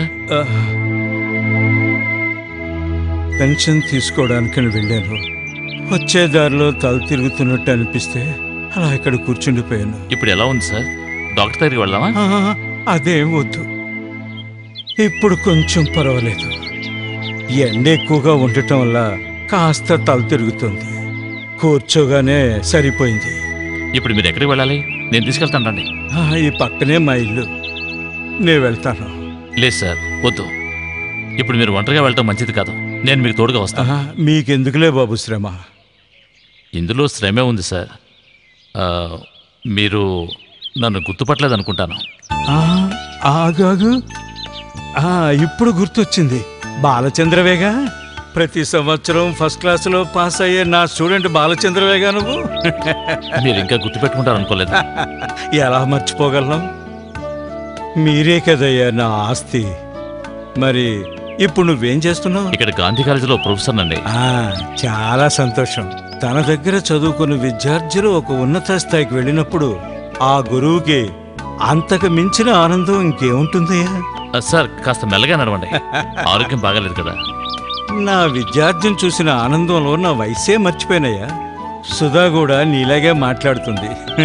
[SPEAKER 4] పెన్షన్ తీసుకోవడానికని వెళ్ళాను వచ్చే దారిలో తల తిరుగుతున్నట్టు అనిపిస్తే అలా ఇక్కడ కూర్చుండిపోయాను
[SPEAKER 1] ఇప్పుడు ఎలా ఉంది సార్ డాక్టర్ దగ్గరికి వెళ్దామా
[SPEAKER 4] ఆ, అదేం వద్దు ఇప్పుడు కొంచెం పర్వాలేదు ఎండ ఎక్కువగా ఉండటం వల్ల కాస్త తల తిరుగుతుంది కూర్చోగానే సరిపోయింది
[SPEAKER 1] ఇప్పుడు మీరు ఎక్కడికి వెళ్ళాలి నేను తీసుకెళ్తాను రండి
[SPEAKER 4] ఆ, ఈ పక్కనే మా ఇల్లు నేను వెళ్తాను
[SPEAKER 1] లేదు సార్ వద్దు ఇప్పుడు మీరు ఒంటరిగా వెళ్ళటం మంచిది కాదు నేను మీకు తోడుగా వస్తాను
[SPEAKER 4] ఆ, మీకెందుకులే బాబు శ్రమ
[SPEAKER 1] ఇందులో శ్రమే ఉంది సార్ ఆ, మీరు నన్ను గుర్తుపట్టలేదు అనుకుంటాను
[SPEAKER 4] ఆ, ఆగాగు ఆ, ఇప్పుడు గుర్తొచ్చింది బాలచంద్రవేగా ప్రతి సంవత్సరం ఫస్ట్ క్లాసులో పాస్ అయ్యే నా స్టూడెంట్ బాలచంద్రవేగా నువ్వు
[SPEAKER 1] మీరు ఇంకా గుర్తుపెట్టుకుంటారు అనుకోలేదు
[SPEAKER 4] ఎలా మర్చిపోగలం మీరే కదయ్యా నా ఆస్తి మరి ఇప్పుడు నువ్వేం చేస్తున్నావు
[SPEAKER 1] ఇక్కడ గాంధీ కాలేజీలో ప్రొఫెసర్ అండి
[SPEAKER 4] ఆ, చాలా సంతోషం తన దగ్గర చదువుకున్న విద్యార్థులు ఒక ఉన్నత స్థాయికి వెళ్ళినప్పుడు ఆ గురువుకి అంతకు మించిన ఆనందం ఇంకేముంటుందయ్యా
[SPEAKER 1] సార్ కాస్త మెల్లగా నడవండి ఆరోగ్యం బాగాలేదు కదా
[SPEAKER 4] నా విద్యార్థిని చూసిన ఆనందంలో నా వయసే మర్చిపోయినయ్యా సుధా కూడా నీలాగే మాట్లాడుతుంది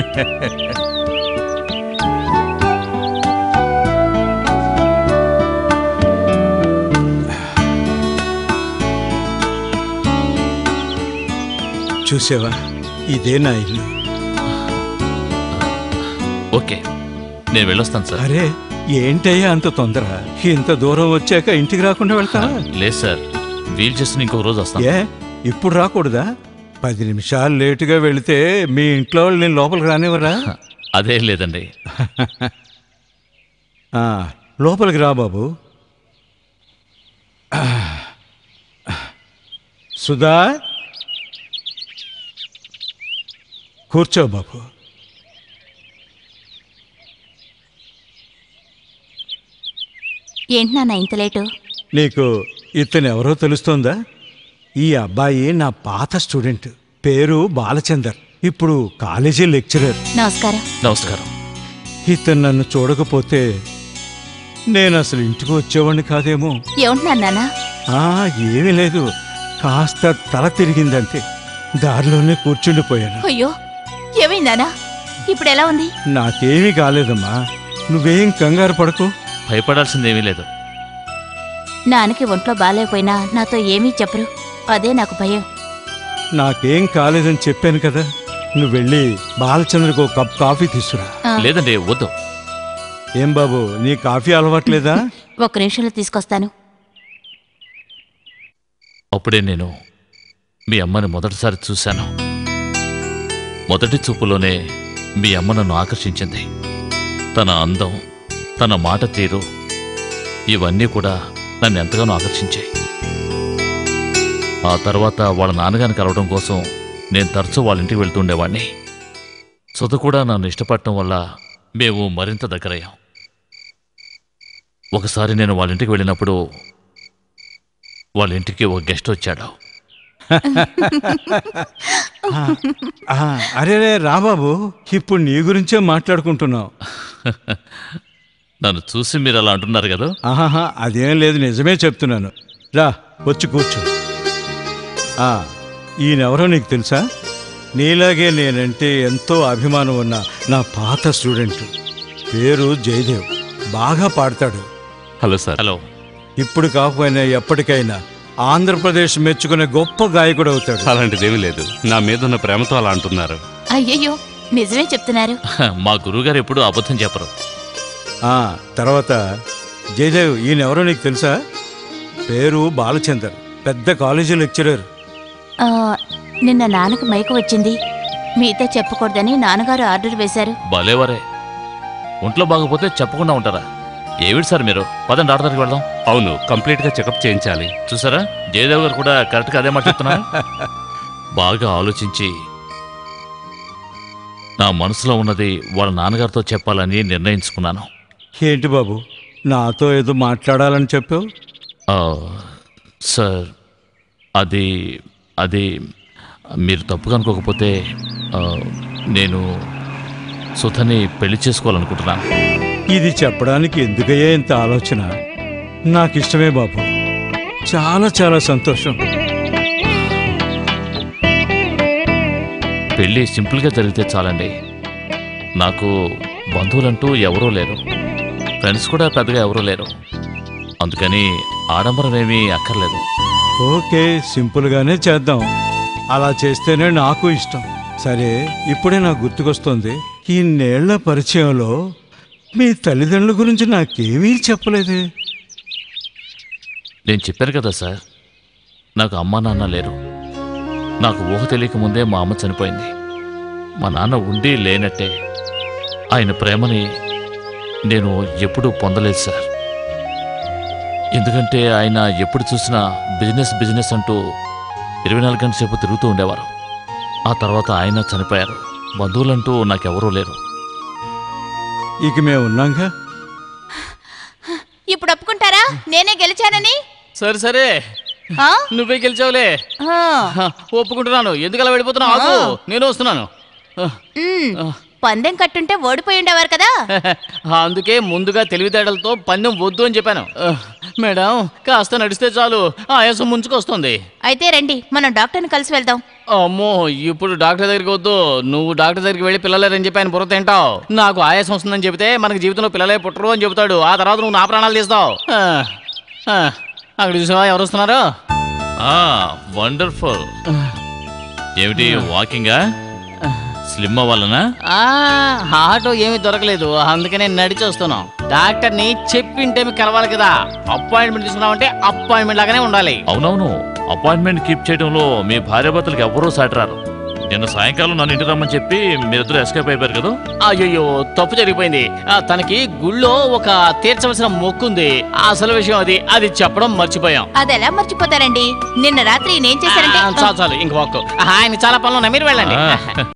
[SPEAKER 4] చూసావా ఇదే నా ఇల్లు
[SPEAKER 1] ఓకే నేను వెళ్ళొస్తాను సార్
[SPEAKER 4] అరే ఏంటయ్యా అంత తొందర ఇంత దూరం వచ్చాక ఇంటికి రాకుండా వెళ్తావా
[SPEAKER 1] లేదు సార్ వీల్ చేసుకుని ఇంకొక రోజు వస్తాను
[SPEAKER 4] ఏ ఇప్పుడు రాకూడదా పది నిమిషాలు లేటుగా వెళితే మీ ఇంట్లో వాళ్ళు నేను లోపలికి రానివ్వరా
[SPEAKER 1] అదేం లేదండి
[SPEAKER 4] ఆ, లోపలికి రా బాబు సుధా కూర్చో బాబు
[SPEAKER 10] ఏంటి నాన్న ఇంత లేటు
[SPEAKER 4] నీకు ఇతను ఎవరో తెలుస్తోందా ఈ అబ్బాయి నా పాత స్టూడెంట్ పేరు బాలచందర్ ఇప్పుడు కాలేజీ లెక్చరర్
[SPEAKER 10] నమస్కారం
[SPEAKER 1] నమస్కారం
[SPEAKER 4] ఇతను నన్ను చూడకపోతే నేను అసలు ఇంటికి వచ్చేవాడిని కాదేమో
[SPEAKER 10] ఏమంటున్నాను నాన్న
[SPEAKER 4] ఆ ఏమీ లేదు కాస్త తల తిరిగిందంతే దారిలోనే కూర్చుండిపోయాను
[SPEAKER 10] అయ్యో ఏమైందానా ఇప్పుడు ఎలా ఉంది
[SPEAKER 4] నాకేమీ కాలేదమ్మా నువ్వేం కంగారు పడకు
[SPEAKER 1] భయపడాల్సిందేమీ లేదు
[SPEAKER 10] నాన్నకి ఒంట్లో బాగాలేకపోయినా నాతో ఏమీ చెప్పరు అదే నాకు భయం
[SPEAKER 4] నాకేం కాలేదని చెప్పాను కదా నువ్వు వెళ్ళి బాలచంద్రకు ఒక కప్ కాఫీ తీసుకురా
[SPEAKER 10] ఆ.
[SPEAKER 1] లేదండి వద్దు
[SPEAKER 4] ఏం బాబు నీ కాఫీ అలవాట్లేదా
[SPEAKER 10] ఒక్క నిమిషంలో తీసుకొస్తాను
[SPEAKER 1] అప్పుడే నేను మీ అమ్మని మొదటిసారి చూశాను మొదటి చూపులోనే మీ అమ్మ నన్ను ఆకర్షించింది తన అందం తన మాట తీరు ఇవన్నీ కూడా నన్ను ఎంతగానో ఆకర్షించాయి ఆ తర్వాత వాళ్ళ నాన్నగారిని కలవడం కోసం నేను తరచూ వాళ్ళ ఇంటికి వెళ్తుండేవాడిని సుధ కూడా నన్ను ఇష్టపడటం వల్ల మేము మరింత దగ్గరయ్యాం ఒకసారి నేను వాళ్ళ ఇంటికి వెళ్ళినప్పుడు వాళ్ళ ఇంటికి ఒక గెస్ట్ వచ్చాడు
[SPEAKER 4] ఆ, ఆ, అరే రే రాబాబు ఇప్పుడు నీ గురించే మాట్లాడుకుంటున్నావు
[SPEAKER 1] నన్ను చూసి మీరు అలా అంటున్నారు కదా
[SPEAKER 4] ఆహాహా అదేం లేదు నిజమే చెప్తున్నాను రా వచ్చి కూర్చో ఆ, ఈయనెవరో నీకు తెలుసా నీలాగే నేనంటే ఎంతో అభిమానం ఉన్న నా పాత స్టూడెంట్ పేరు జయదేవ్ బాగా పాడతాడు
[SPEAKER 8] హలో సార్
[SPEAKER 1] హలో
[SPEAKER 4] ఇప్పుడు కాకపోయినా ఎప్పటికైనా ఆంధ్రప్రదేశ్ మెచ్చుకునే గొప్ప గాయకుడు అవుతాడు
[SPEAKER 8] అలాంటిదేమీ లేదు నా మీద ఉన్న ప్రేమతో అలా అంటున్నారు
[SPEAKER 10] అయ్యయ్యో నిజమే చెప్తున్నారు
[SPEAKER 1] మా గురువుగారు ఎప్పుడూ అబద్ధం చెప్పరు
[SPEAKER 4] ఆ, తర్వాత జయదేవ్ ఈయనెవరో నీకు తెలుసా పేరు బాలచందర్ పెద్ద కాలేజీ లెక్చరర్
[SPEAKER 10] ఆ, నిన్న నాన్నకు మైకు వచ్చింది మీతో చెప్పకూడదని నాన్నగారు ఆర్డర్ వేశారు
[SPEAKER 1] భలేవరే ఒంట్లో బాగపోతే చెప్పకుండా ఉంటారా ఏమిటి సార్ మీరు పదండి డాక్టర్ దగ్గరికి వెళ్దాం
[SPEAKER 8] అవును కంప్లీట్ గా చెకప్ చేయించాలి
[SPEAKER 1] చూసారా జయదేవ్ గారు కూడా కరెక్ట్గా అదే మాట చెప్తున్నారు బాగా ఆలోచించి నా మనసులో ఉన్నది వాళ్ళ నాన్నగారితో చెప్పాలని నిర్ణయించుకున్నాను
[SPEAKER 4] ఏంటి బాబు నాతో ఏదో మాట్లాడాలని చెప్పావు
[SPEAKER 1] ఆ, సార్ అది అది మీరు తప్పుగా అనుకోకపోతే ఆ, నేను సుధని పెళ్లి చేసుకోవాలనుకుంటున్నాను
[SPEAKER 4] ఇది చెప్పడానికి ఎందుకయ్యా ఇంత ఆలోచన నాకు ఇష్టమే బాబు చాలా చాలా సంతోషం
[SPEAKER 1] పెళ్ళి సింపుల్గా జరిగితే చాలండి నాకు బంధువులంటూ ఎవరూ లేరు ఫ్రెండ్స్ కూడా పెద్దగా ఎవరూ లేరు అందుకని ఆడంబరం ఏమీ అక్కర్లేదు
[SPEAKER 4] ఓకే సింపుల్గానే చేద్దాం అలా చేస్తేనే నాకు ఇష్టం సరే ఇప్పుడే నాకు గుర్తుకొస్తుంది ఈ నేళ్ల పరిచయంలో మీ తల్లిదండ్రుల గురించి నాకేమీ చెప్పలేదే
[SPEAKER 1] నేను చెప్పాను కదా సార్ నాకు అమ్మా నాన్న లేరు నాకు ఊహ తెలియక ముందే మా అమ్మ చనిపోయింది మా నాన్న ఉండి లేనట్టే ఆయన ప్రేమని నేను ఎప్పుడూ పొందలేదు సార్ ఎందుకంటే ఆయన ఎప్పుడు చూసినా బిజినెస్ బిజినెస్ అంటూ ఇరవై నాలుగు గంటల సేపు తిరుగుతూ ఉండేవారు ఆ తర్వాత ఆయన చనిపోయారు బంధువులంటూ నాకెవరూ లేరు
[SPEAKER 4] ఇక మేము ఉన్నాంగా
[SPEAKER 10] ఇప్పుడు ఒప్పుకుంటారా నేనే గెలిచానని
[SPEAKER 7] సరే సరే
[SPEAKER 10] ఆ?
[SPEAKER 7] నువ్వే గెలిచావులే
[SPEAKER 10] ఆ.
[SPEAKER 7] హ, ఒప్పుకుంటున్నాను ఎందుకు అలా వెళ్ళిపోతున్నావు ఆగు నేను వస్తున్నాను
[SPEAKER 10] మ్, పందెం కట్టుంటే ఓడిపోయి ఉండేవారు కదా
[SPEAKER 7] అందుకే ముందుగా తెలివితేటలతో పందెం వద్దు అని చెప్పాను మేడం కాస్త నడిస్తే చాలు ఆయాసం ముంచుకొస్తుంది
[SPEAKER 10] అయితే రండి మనం డాక్టర్ని కలిసి వెళ్దాం
[SPEAKER 7] అమ్మో ఇప్పుడు డాక్టర్ దగ్గరికి వద్దు నువ్వు డాక్టర్ దగ్గరికి వెళ్ళి పిల్లలేరని చెప్పి ఆయన బుర్ర తింటావు నాకు ఆయాసం వస్తుందని చెబితే మనకి జీవితంలో పిల్లలే పుట్టరు అని చెబుతాడు ఆ తర్వాత నువ్వు నా ప్రాణాలు తీస్తావు ఆ, ఆ, అక్కడ చూసావా ఎవరు వస్తున్నారు
[SPEAKER 1] ఆ వండర్ఫుల్ ఏమిటి వాకింగా స్లిమ్ అవ్వాలనా
[SPEAKER 7] ఆ, ఆటో ఏమీ దొరకలేదు అందుకనే నడిచి వస్తున్నాం డాక్టర్ని చెప్పింటే మీకు కలవాలి కదా అపాయింట్మెంట్ తీసుకున్నామంటే అపాయింట్మెంట్ లాగానే ఉండాలి
[SPEAKER 1] అవునవును అపాయింట్మెంట్ కీప్ చేయడంలో మీ భార్యాభర్తలకు ఎవరూ సాటరారు నిన్న సాయంకాలం నన్ను ఇంటికి రమ్మని చెప్పి మీరిద్దరు ఎస్కేప్ అయిపోయారు కదా
[SPEAKER 7] అయ్యో తప్పు జరిగిపోయింది ఆ, తనకి గుళ్ళో ఒక తీర్చవలసిన మొక్కుంది అసలు విషయం అది అది చెప్పడం మర్చిపోయాం
[SPEAKER 10] అది ఎలా మర్చిపోతారండి నిన్న రాత్రి నేనేం చేశానంటే
[SPEAKER 7] ఆ, చాలు చాలు ఇంక ఒక్క ఆయన చాలా పనులు ఉన్నాయి మీరు వెళ్ళండి
[SPEAKER 1] ఆ.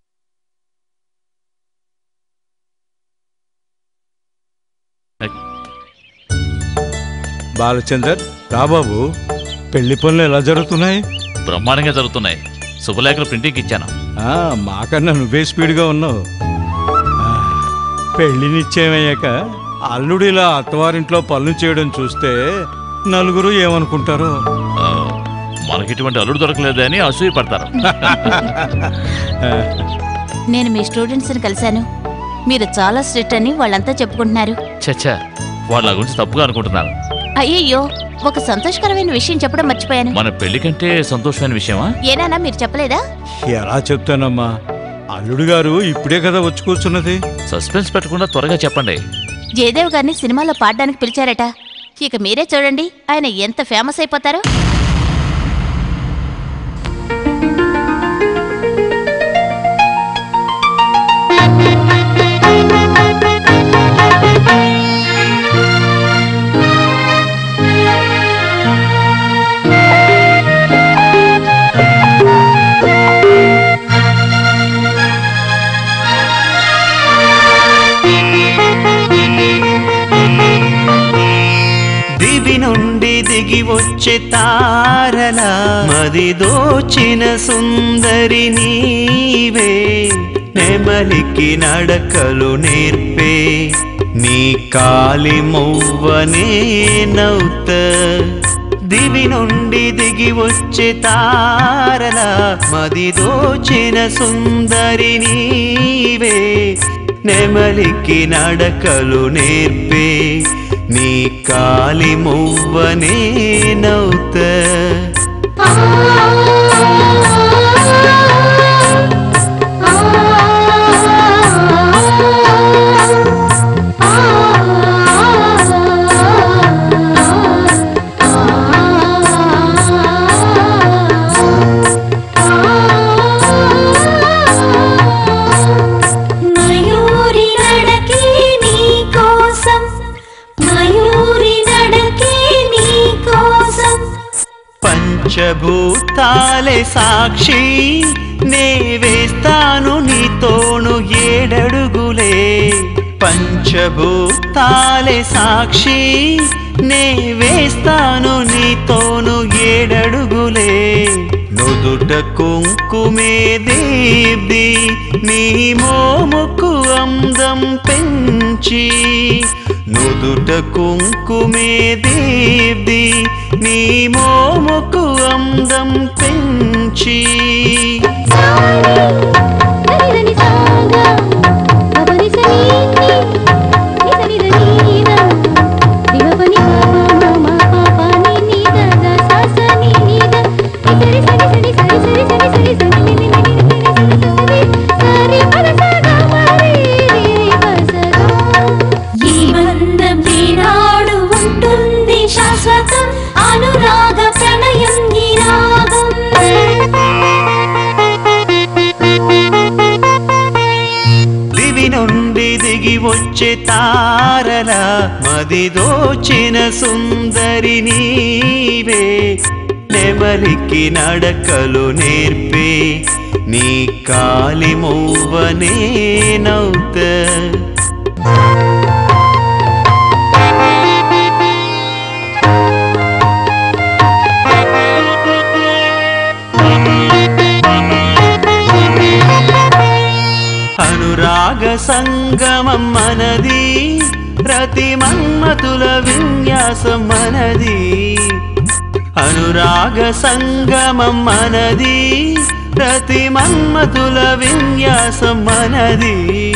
[SPEAKER 4] బాలచందర్ రాబాబు పెళ్లి పనులు ఎలా జరుగుతున్నాయి
[SPEAKER 1] బ్రహ్మాండంగా జరుగుతున్నాయి శుభలేఖలు ప్రింటింగ్ ఇచ్చాను
[SPEAKER 4] ఆ, మాకన్నా నువ్వే స్పీడ్గా ఉన్నావు ఆ, పెళ్లి నిశ్చయమయ్యాక అల్లుడు ఇలా అత్తవారింట్లో పనులు చేయడం చూస్తే నలుగురు ఏమనుకుంటారో
[SPEAKER 1] ఆ, మనకి ఇటువంటి అల్లుడు దొరకలేదు అని అసూయ పడతారు
[SPEAKER 10] నేను మీ స్టూడెంట్స్ని కలిశాను మీరు చాలా స్ట్రిక్ట్ అని వాళ్ళంతా చెప్పుకుంటున్నారు
[SPEAKER 1] చచ్చా వాళ్ళ గురించి తప్పుగా అనుకుంటున్నారు
[SPEAKER 10] అయ్యయ్యో ఒక సంతోషకరమైన విషయం చెప్పడం మర్చిపోయాను
[SPEAKER 1] మన పెళ్లి కంటే సంతోషమైన విషయమా
[SPEAKER 10] ఏనానా మీరు చెప్పలేదా
[SPEAKER 4] ఎలా చెప్తానమ్మా అల్లుడు గారు ఇప్పుడే కదా వచ్చి కూర్చున్నది
[SPEAKER 1] సస్పెన్స్ పెట్టకుండా త్వరగా చెప్పండి
[SPEAKER 10] జయదేవ్ గారిని సినిమాలో పాడడానికి పిలిచారట ఇక మీరే చూడండి ఆయన ఎంత ఫేమస్ అయిపోతారో
[SPEAKER 12] దివి నుండి దిగి వచ్చే తారల మది దోచిన సుందరి నీవే నెమలికి నడకలు నేర్పే నీ కాలి మువ్వనే నౌత దివి నుండి దిగి వచ్చే తారల మది దోచిన సుందరి నీవే నెమలికి నడకలు నేర్పే నీ కాలి మువ్వనే నౌత
[SPEAKER 13] మయూరి నడకే నీ కోసం మయూరి నడకే నీ కోసం
[SPEAKER 12] పంచభూతాలే సాక్షి నే వేస్తాను నీతోను ఏడడుగులే పంచభూతాలే సాక్షి నే వేస్తాను నీతోను ఏడడుగులే నుదుట కుంకుమే దేవ్ది నీ మోముకు అందం పెంచి నుదుట కుంకుమే దేవ్ది నీ మోముకు అందం పెంచి
[SPEAKER 13] సరిదని సాగా పపని సనీని నిసరిదని నీద దివపని పాప మా పాపని నీద ద సాసని నీద నిసరి సరి సరి సరి సరి సరి సరి సరి ని ని ని ని ని సరి పద సాగా మరి రి పసగా ఈ బంధం ఈనాడు ఉంటుంది శాశ్వతం అనురాగ ప్రణయం ఈ రాగం
[SPEAKER 12] దివి నుండి దిగి వచ్చే తారల మది దోచిన సుందరి నీవే నెమలికి నడకలు నేర్పే నీ కాలి మువ్వనే నౌత అనురాగ సంగమం మనది ప్రతి మన్మతుల విన్యాసం మనది అనురాగ సంగమం మనది ప్రతి మన్మతుల విన్యాసం మనది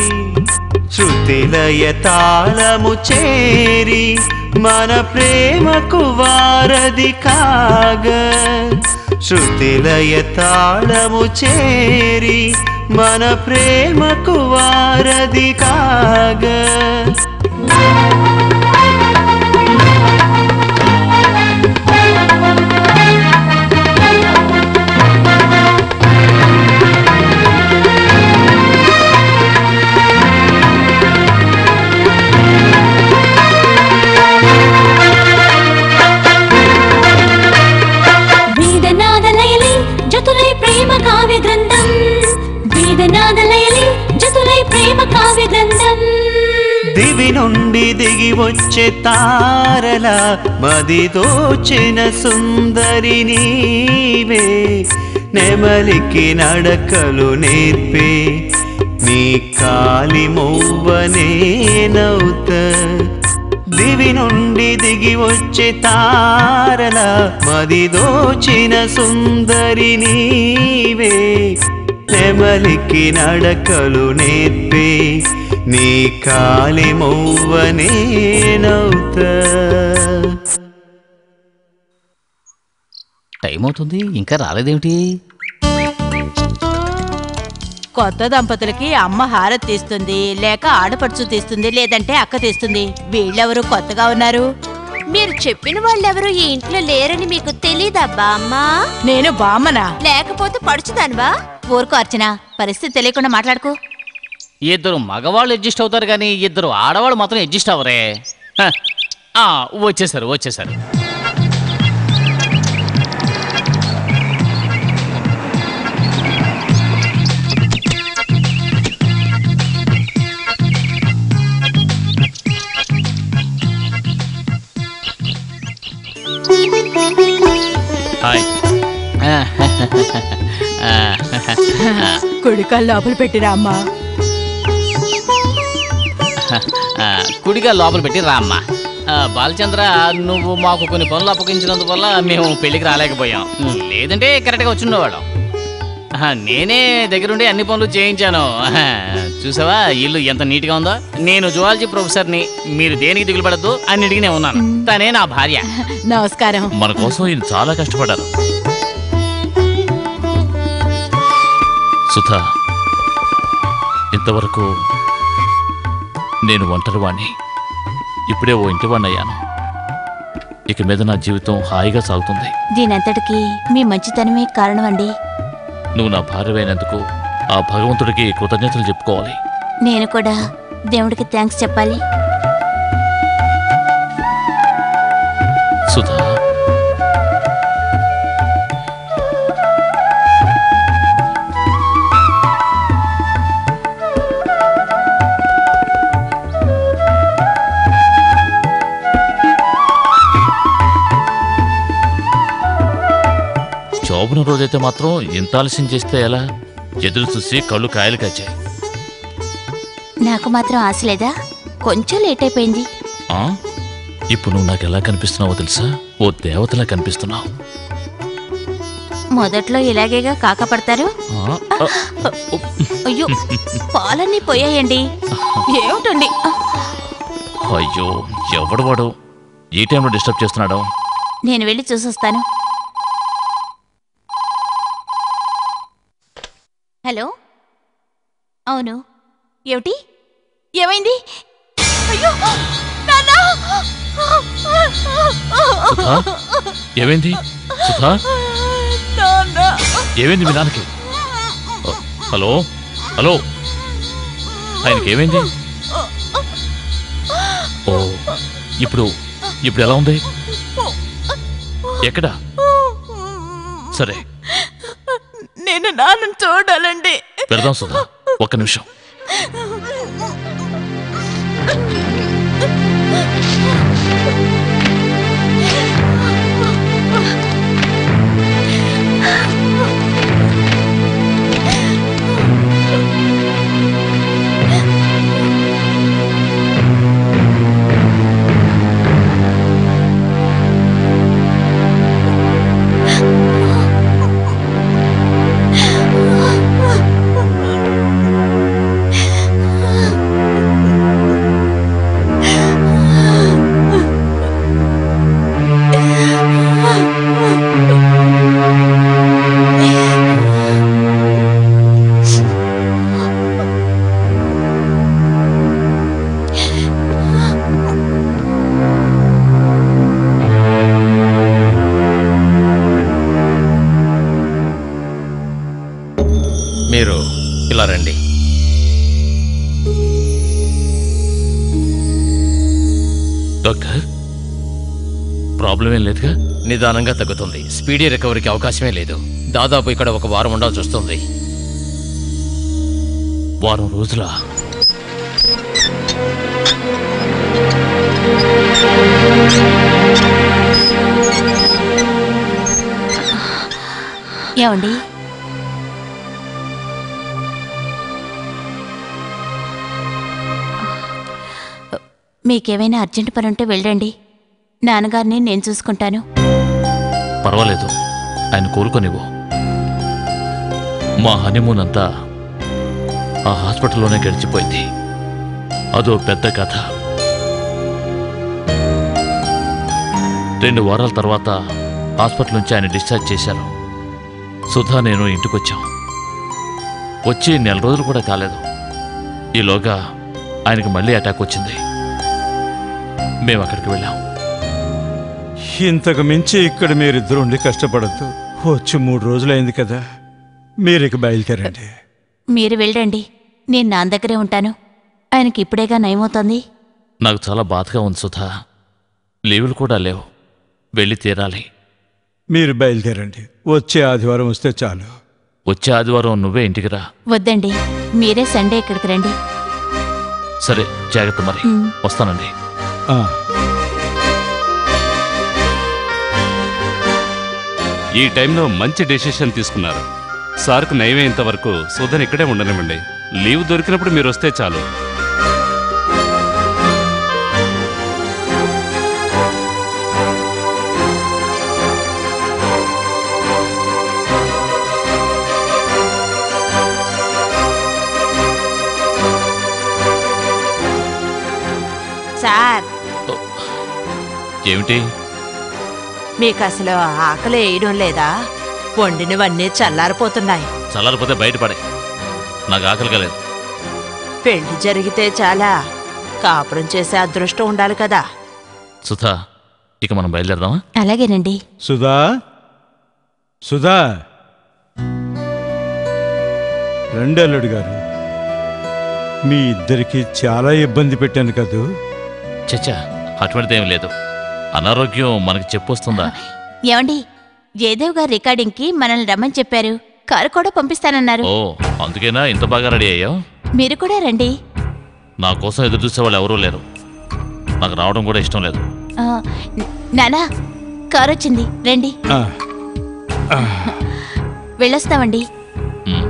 [SPEAKER 12] శృతిలయ తాళము చేరి మన ప్రేమకు వారధి కాగ శృతిలయ తాళము చేరి మన ప్రేమకు వారధి కాగ
[SPEAKER 13] ఆ
[SPEAKER 12] దివి నుండి దిగి వచ్చే తారల మది దోచిన సుందరి నీవే నెమలికి నడకలు నేర్పే నీ కాలి మొవ్వనే నౌత దివి నుండి దిగి వచ్చే తారల మది దోచిన సుందరి నీవే నెమలికి నడకలు నేర్పే నీ కాలి మొవ్వనే నౌత
[SPEAKER 7] టైం అవుతుంది ఇంకా రాలేదేమిటి
[SPEAKER 10] కొత్త దంపతులకి అమ్మ హారతి తీస్తుంది లేక ఆడపడుచు తీస్తుంది లేదంటే అక్క తీస్తుంది వీళ్ళెవరు కొత్తగా ఉన్నారు
[SPEAKER 2] మీరు చెప్పిన వాళ్ళెవరూ ఈ ఇంట్లో లేరని మీకు తెలీదబ్బా అమ్మా
[SPEAKER 10] నేను బామ్మనా
[SPEAKER 2] లేకపోతే పడుచుదానివా
[SPEAKER 10] ఊరుకో అర్చన పరిస్థితి తెలియకుండా మాట్లాడుకో
[SPEAKER 7] ఇద్దరు మగవాళ్ళు అడ్జస్ట్ అవుతారు కానీ ఇద్దరు ఆడవాళ్ళు మాత్రం అడ్జస్ట్ అవ్వరే హ, ఆ, వచ్చేసారు వచ్చేసారు హాయ్
[SPEAKER 9] కుడికాలు లోపల పెట్టిరా అమ్మా
[SPEAKER 7] ఆ, కుడిగా లోపల పెట్టి రా అమ్మా ఆ, బాలచంద్ర నువ్వు మాకు కొన్ని పనులు అప్పగించినందువల్ల మేము పెళ్లికి రాలేకపోయాం లేదంటే కరెక్ట్గా వచ్చిండేవాళ్ళం ఆహా, నేనే దగ్గరుండి అన్ని పనులు చేయించాను ఆహా, చూసావా ఇల్లు ఎంత నీట్గా ఉందో నేను జువాలజీ ప్రొఫెసర్ని మీరు దేనికి దిగులు పడద్దు అన్నిటికీ నేను ఉన్నాను తనే నా భార్య
[SPEAKER 9] నమస్కారం
[SPEAKER 1] మన కోసం ఈయన చాలా కష్టపడ్డారు సుధా ఇంతవరకు నేను ఒంటరివాణ్ణి ఇప్పుడే ఓ ఇంటివాణ్ణి అయ్యాను ఇక మీద నా జీవితం హాయిగా సాగుతుంది
[SPEAKER 10] దీనంతటికి మీ మంచితనమే కారణం అండి
[SPEAKER 1] నువ్వు నా భార్యమైనందుకు ఆ భగవంతుడికి కృతజ్ఞతలు చెప్పుకోవాలి
[SPEAKER 10] నేను కూడా దేవుడికి థ్యాంక్స్ చెప్పాలి
[SPEAKER 1] సుధా శోభన రోజైతే మాత్రం ఇంత ఆలస్యం చేస్తే ఎలా ఎదురు చూసి కళ్ళు కాయలు కాచాయి
[SPEAKER 10] నాకు మాత్రం ఆశ లేదా కొంచెం లేట్ అయిపోయింది
[SPEAKER 1] ఆ? ఇప్పుడు నువ్వు నాకు ఎలా కనిపిస్తున్నావో తెలుసా ఓ దేవతలా కనిపిస్తున్నావు
[SPEAKER 10] మొదట్లో ఇలాగేగా కాకపడతారు
[SPEAKER 1] ఆ? ఆ,
[SPEAKER 10] అయ్యో పాలన్నీ పోయాయండి ఏమిటండి
[SPEAKER 1] అయ్యో ఎవడు వాడు ఈ టైంలో డిస్టర్బ్ చేస్తున్నాడు
[SPEAKER 10] నేను వెళ్ళి చూసొస్తాను హలో అవును ఏమిటి ఏమైంది అయ్యో నాన్నా!
[SPEAKER 1] సుధా ఏమైంది సుధా
[SPEAKER 9] నాన్నా!
[SPEAKER 1] ఏమైంది మీ నాన్నకి ఓ, హలో హలో ఆయనకి ఏమైంది ఓ ఇప్పుడు ఇప్పుడు ఎలా ఉంది ఎక్కడ సరే
[SPEAKER 9] నేను నాన్నను చూడాలండి
[SPEAKER 1] పెడదాం సుధా ఒక్క నిమిషం
[SPEAKER 11] మీరు ఇలా రండి
[SPEAKER 1] డాక్టర్ ప్రాబ్లం ఏం లేదుగా
[SPEAKER 11] నిదానంగా తగ్గుతుంది స్పీడీ రికవరీకి అవకాశమే లేదు దాదాపు ఇక్కడ ఒక వారం ఉండాల్సి వస్తుంది
[SPEAKER 1] వారం రోజుల
[SPEAKER 10] ఏమండి మీకేమైనా అర్జెంట్ పని ఉంటే వెళ్ళండి నాన్నగారిని నేను చూసుకుంటాను
[SPEAKER 1] పర్వాలేదు ఆయన కోలుకొనివ్వు మా హనీమూన్ అంతా ఆ హాస్పిటల్లోనే గడిచిపోయింది అదో పెద్ద కథ రెండు వారాల తర్వాత హాస్పిటల్ నుంచి ఆయన డిశ్చార్జ్ చేశారు సుధా నేను ఇంటికొచ్చాం వచ్చి నెల రోజులు కూడా కాలేదు ఈలోగా ఆయనకి మళ్ళీ అటాక్ వచ్చింది మేము అక్కడికి వెళ్ళాం
[SPEAKER 4] ఇంతకు మించి ఇక్కడ మీరిద్దరు ఉండి కష్టపడద్దు వచ్చి మూడు రోజులైంది కదా మీరు ఇక బయలుదేరండి
[SPEAKER 10] మీరు వెళ్ళండి నేను నాన్న దగ్గరే ఉంటాను ఆయనకి ఇప్పుడేగా నయమవుతోంది
[SPEAKER 1] నాకు చాలా బాధగా ఉంది సుధా లీవులు కూడా లేవు వెళ్ళి తీరాలి
[SPEAKER 4] మీరు బయలుదేరండి వచ్చే ఆదివారం వస్తే చాలు
[SPEAKER 1] వచ్చే ఆదివారం నువ్వే ఇంటికి రా
[SPEAKER 10] వద్దండి మీరే సండే ఇక్కడికి రండి
[SPEAKER 1] సరే జాగ్రత్త మరి
[SPEAKER 10] మ్.
[SPEAKER 1] వస్తానండి
[SPEAKER 4] ఆ,
[SPEAKER 8] ఈ టైంలో మంచి డెసిషన్ తీసుకున్నారు సార్కు నయమేంత వరకు సుధన్ ఇక్కడే ఉండనివ్వండి లీవ్ దొరికినప్పుడు మీరు వస్తే చాలు
[SPEAKER 2] సార్
[SPEAKER 1] ఏమిటి
[SPEAKER 2] మీకు అసలు ఆకలి వేయడం లేదా వండినవన్నీ చల్లారిపోతున్నాయి
[SPEAKER 1] చల్లారిపోతే బయటపడే నాకు ఆకలిగా లేదు
[SPEAKER 2] పెళ్లి జరిగితే చాలా కాపురం చేసే అదృష్టం ఉండాలి కదా
[SPEAKER 1] సుధా ఇక మనం బయలుదేరదామా
[SPEAKER 10] అలాగేనండి
[SPEAKER 4] సుధా సుధా రండి అల్లుడు గారు మీ ఇద్దరికి చాలా ఇబ్బంది పెట్టాను కదూ
[SPEAKER 1] చచ్చా అటువంటిది ఏం లేదు అనారోగ్యం మనకి చెప్పొస్తుందా
[SPEAKER 10] ఏమండి జయదేవ్ గారు రికార్డింగ్కి మనల్ని రమ్మని చెప్పారు కారు కూడా పంపిస్తానన్నారు
[SPEAKER 1] ఓ అందుకేనా ఇంత బాగా రెడీ అయ్యావు
[SPEAKER 10] మీరు కూడా రండి
[SPEAKER 1] నా కోసం ఎదురు చూసే వాళ్ళు ఎవరూ లేరు నాకు రావడం కూడా ఇష్టం లేదు
[SPEAKER 10] ఆ, న- నానా కారు వచ్చింది రండి
[SPEAKER 4] ఆ, ఆ,
[SPEAKER 10] వెళ్ళొస్తామండి
[SPEAKER 1] మ్.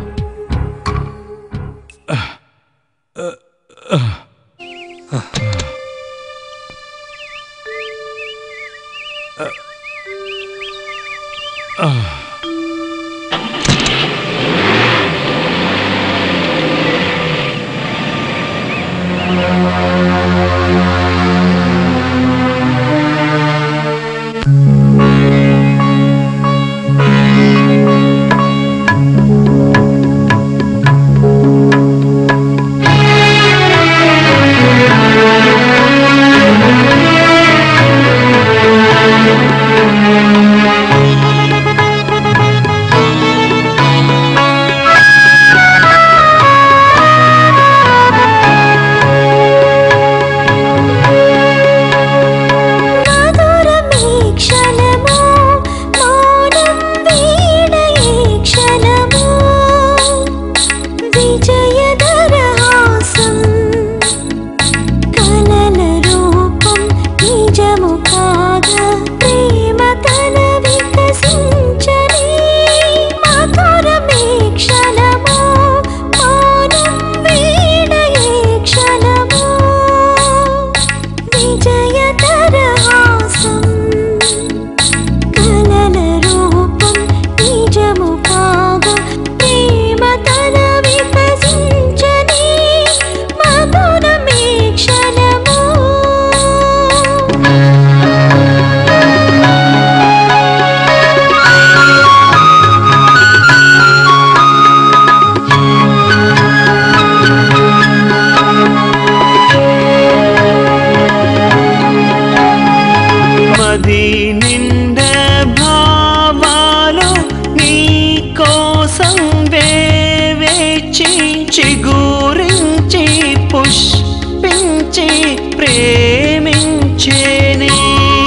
[SPEAKER 13] మధురమీ క్షణము మౌనం వీడయే క్షణము విజయదరహాసం కలల రూపం నిజము కాగా ప్రేమ తన వికసించని మధురమీ క్షణము మౌనం వీడయే క్షణము విజయదరహాసం కలల రూపం నిజము కాగా ప్రేమ తన వికసించని మధురమే క్షణము
[SPEAKER 12] మది నిండ భావాలు నీ కోసం వేచి చిగురించి పుష్పించి ప్రేమించేనే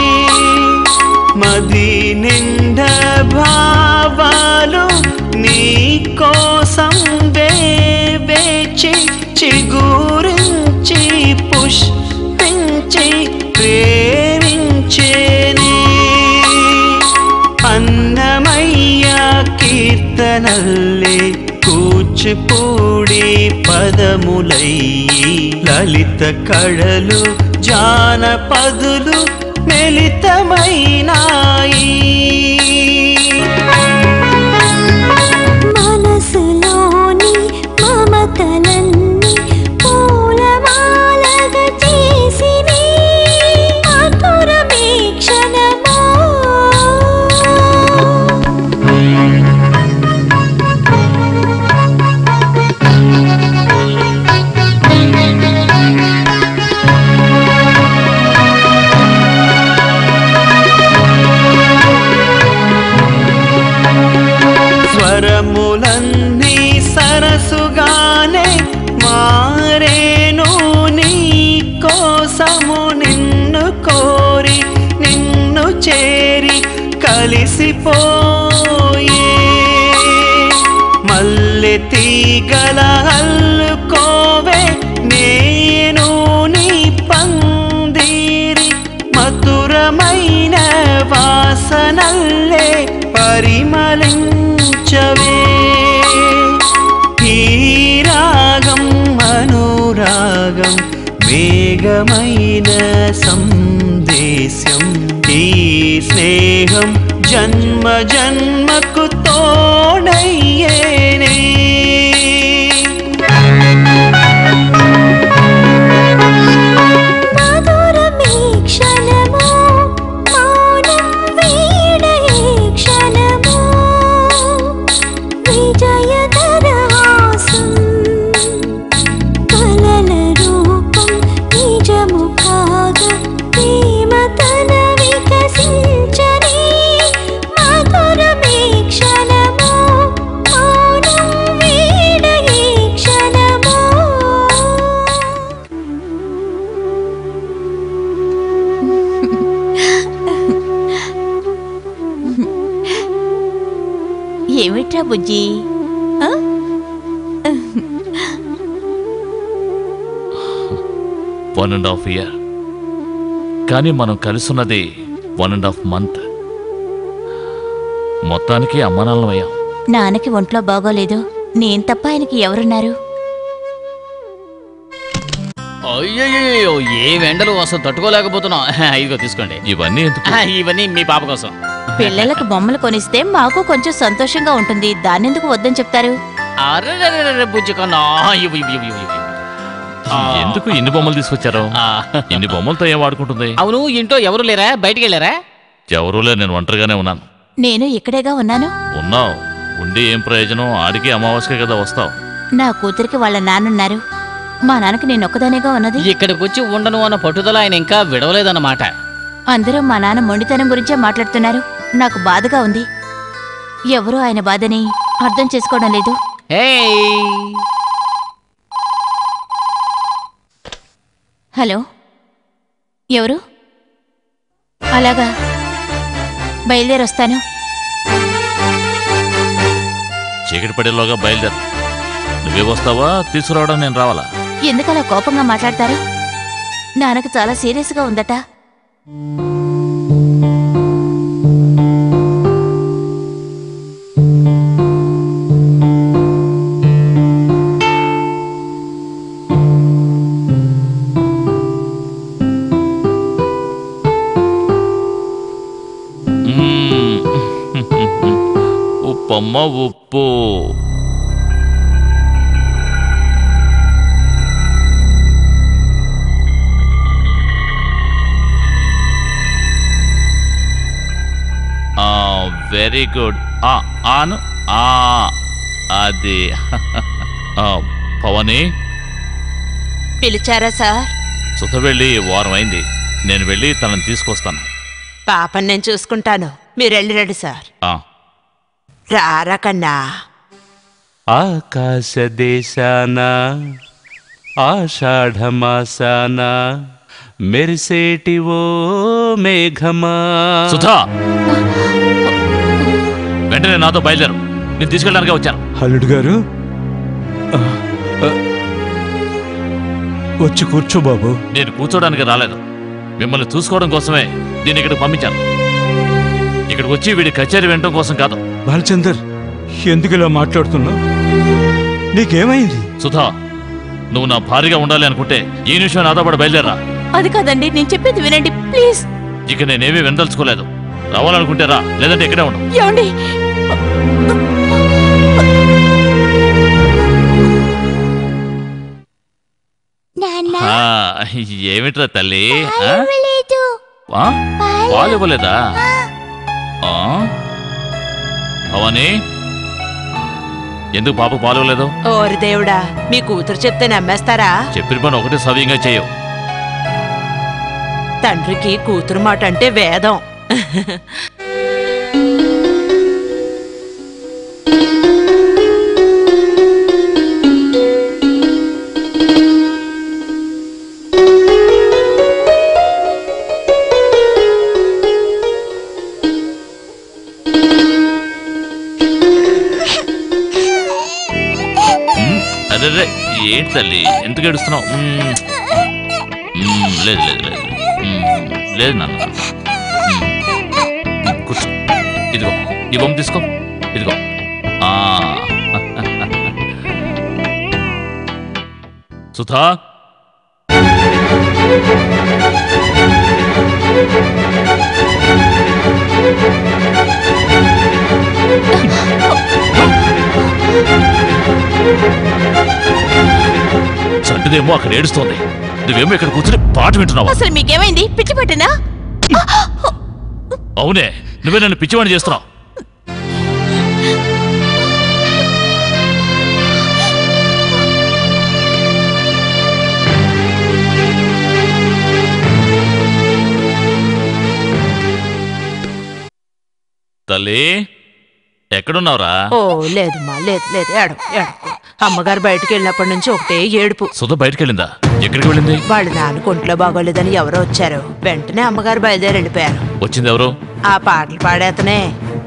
[SPEAKER 12] మది నిండ భావాలు నీ కోసం వేచి చిగురించి పుష్పించి ప్రేమించేనే కూచిపూడి పదములయ్యి లలిత కళలు జానపదులు మెలితమైనాయి
[SPEAKER 13] మనసులోని మమతలన్నీ పూలమాలగా చేసిని మధురమే క్షణమో
[SPEAKER 12] స్వరములన్నీ సరసుగానే మారేను నీ కోసము నిన్ను కోరి నిన్ను చేరి కలిసిపోయే మల్లె తీగల అల్లుకోవే నేను నీ పందిరి మధురమైన వాసనల్లే పరిమళించవే ఈ రాగం అనురాగం వేగమైన సందేశం ఈ స్నేహం జన్మ జన్మకు తోడయ్యేనే
[SPEAKER 13] మధురమే క్షణమో మౌనం వీడయే క్షణమో విజయధరహాసం కలల రూపం నిజము కాగా ప్రేమ తన వికసించని మధురమే క్షణమో మౌనం వీడయే క్షణమో
[SPEAKER 10] ఏమిట్రా బుజ్జి ఆ?
[SPEAKER 1] వన్ అండ్ హాఫ్ ఇయర్ కానీ మనం కలిసి ఉన్నది వన్ అండ్ హాఫ్ మంత్ మొత్తానికి అమ్మానాన్నలం అయ్యాం
[SPEAKER 10] నాన్నకి ఒంట్లో బాగోలేదు నేను తప్ప ఆయనకి ఎవరున్నారు
[SPEAKER 7] అయ్యయ్యో ఏ ఎండలు అసలు తట్టుకోలేకపోతున్నాం ఇదిగో తీసుకోండి
[SPEAKER 1] ఇవన్నీ ఎందుకు
[SPEAKER 7] ఆ, ఇవన్నీ మీ పాప కోసం
[SPEAKER 10] పిల్లలకు బొమ్మలు కొనిస్తే మాకు కొంచెం సంతోషంగా ఉంటుంది దాన్నెందుకు వద్దని చెప్తారు
[SPEAKER 7] అరే బుజ్జి కన్నా ఇవ్వు, ఇవ్వు, ఇవ్వు, ఇవ్వు, ఇవ్వు. ఆ.
[SPEAKER 1] ఎందుకు ఇన్ని బొమ్మలు తీసుకొచ్చారు ఇన్ని బొమ్మలతో ఏం వాడుకుంటుంది
[SPEAKER 7] అవును ఇంట్లో ఎవరు లేరా బయటికి వెళ్ళారా
[SPEAKER 1] ఎవరూలే నేను ఒంటరిగానే ఉన్నాను
[SPEAKER 10] నేను ఇక్కడేగా ఉన్నాను
[SPEAKER 1] ఉన్నావు ఉండి ఏం ప్రయోజనం ఆడికి అమావాస్యకే కదా వస్తావు
[SPEAKER 10] నా కూతురికి వాళ్ళ నాన్నున్నారు మా నాన్నకి నేను ఒక్కదానేగా ఉన్నది
[SPEAKER 7] ఇక్కడికి వచ్చి ఉండను అన్న పట్టుదల ఆయన ఇంకా విడవలేదన్నమాట
[SPEAKER 10] అందరూ మా నాన్న మొండితనం గురించే మాట్లాడుతున్నారు నాకు బాధగా ఉంది ఎవరూ ఆయన బాధని అర్థం చేసుకోవడం లేదు హలో ఎవరు అలాగా బయలుదేరొస్తాను
[SPEAKER 1] చీకటి పడేలోగా బయలుదేరు నువ్వే వస్తావా తీసుకురావడం నేను రావాలా
[SPEAKER 10] ఎందుకలా కోపంగా మాట్లాడతారు నాన్నకు చాలా సీరియస్గా ఉందట
[SPEAKER 1] మ్మ్. ఉప్పమ్మ ఉప్పు వెరీ గుడ్ ఆను ఆ అది ఆ, పవని
[SPEAKER 2] పిలిచారా సార్
[SPEAKER 1] సుత వెళ్ళి వారం అయింది నేను వెళ్ళి తనని తీసుకొస్తాను
[SPEAKER 2] పాపని నేను చూసుకుంటాను మీరు వెళ్ళిరండి సార్
[SPEAKER 1] ఆ,
[SPEAKER 2] రారా కన్నా
[SPEAKER 8] ఆకాశ దేశాన ఆషాఢమాసాన మెరిసేటి ఓ మేఘమా
[SPEAKER 1] సుధా వెంటనే నాతో బయలుదేరు నేను తీసుకెళ్ళడానికి వచ్చాను
[SPEAKER 4] అల్లుడు గారు ఆ, ఆ, వచ్చి కూర్చో బాబు
[SPEAKER 1] నేను కూర్చోడానికి రాలేదు మిమ్మల్ని చూసుకోవడం కోసమే దీన్ని ఇక్కడికి పంపించాను ఇక్కడికి వచ్చి వీడి కచేరీ వినడం కోసం కాదు
[SPEAKER 4] బాలచందర్ ఎందుకు ఇలా మాట్లాడుతున్నావు నీకేమైంది
[SPEAKER 1] సుధా నువ్వు నా భార్యగా ఉండాలి అనుకుంటే ఈ నిమిషం నాతో పాటు బయలుదేరా
[SPEAKER 9] అది కాదండి నేను చెప్పేది వినండి ప్లీజ్
[SPEAKER 1] ఇక నేనేమీ వినదలుచుకోలేదు రావాలనుకుంటే రా లేదంటే ఇక్కడే ఉండు
[SPEAKER 9] ఏమండి
[SPEAKER 1] ఆ, ఏమిట్రా తల్లి ఆ? ఆ? పాలు ఇవ్వలేదా ఆ? భవానీ ఎందుకు పాపకు పాలు ఇవ్వలేదు
[SPEAKER 2] ఓరి దేవుడా మీ కూతురు చెప్తే నమ్మేస్తారా
[SPEAKER 1] చెప్పిన పని ఒకటే సవ్యంగా చేయవు
[SPEAKER 2] తండ్రికి కూతురు మాట అంటే వేదం
[SPEAKER 1] అరే రే ఏంటి తల్లి ఎందుకు ఏడుస్తున్నావు మ్మ్. మ్మ్, లేదు లేదు లేదు మ్మ్, లేదు నాన్న మ్మ్. మ్మ్, కూర్చో ఇదిగో ఈ బొమ్మ తీసుకో ఇదిగో ఆ. సుధా చంటిదేమో అక్కడ ఏడుస్తోంది నువ్వేమో ఇక్కడ కూర్చుని పాట వింటున్నావా
[SPEAKER 9] అసలు మీకేమైంది పిచ్చి పట్టినా
[SPEAKER 1] అవునే నువ్వే నన్ను పిచ్చివాణి చేస్తున్నావు తల్లి ఎక్కడున్నావురా
[SPEAKER 2] ఓ లేదమ్మా లేదు లేదు ఏడవ ఏడవ అమ్మగారు బయటికి వెళ్ళినప్పటి నుంచి ఒకటే ఏడుపు
[SPEAKER 1] సుధ బయటికి వెళ్ళిందా ఎక్కడికి వెళ్ళింది
[SPEAKER 2] వాళ్ళ నాన్న ఒంట్లో బాగోలేదని ఎవరో వచ్చారు వెంటనే అమ్మగారు బయలుదేరి వెళ్ళిపోయారు
[SPEAKER 1] వచ్చింది ఎవరు
[SPEAKER 2] ఆ పాటలు పాడేతనే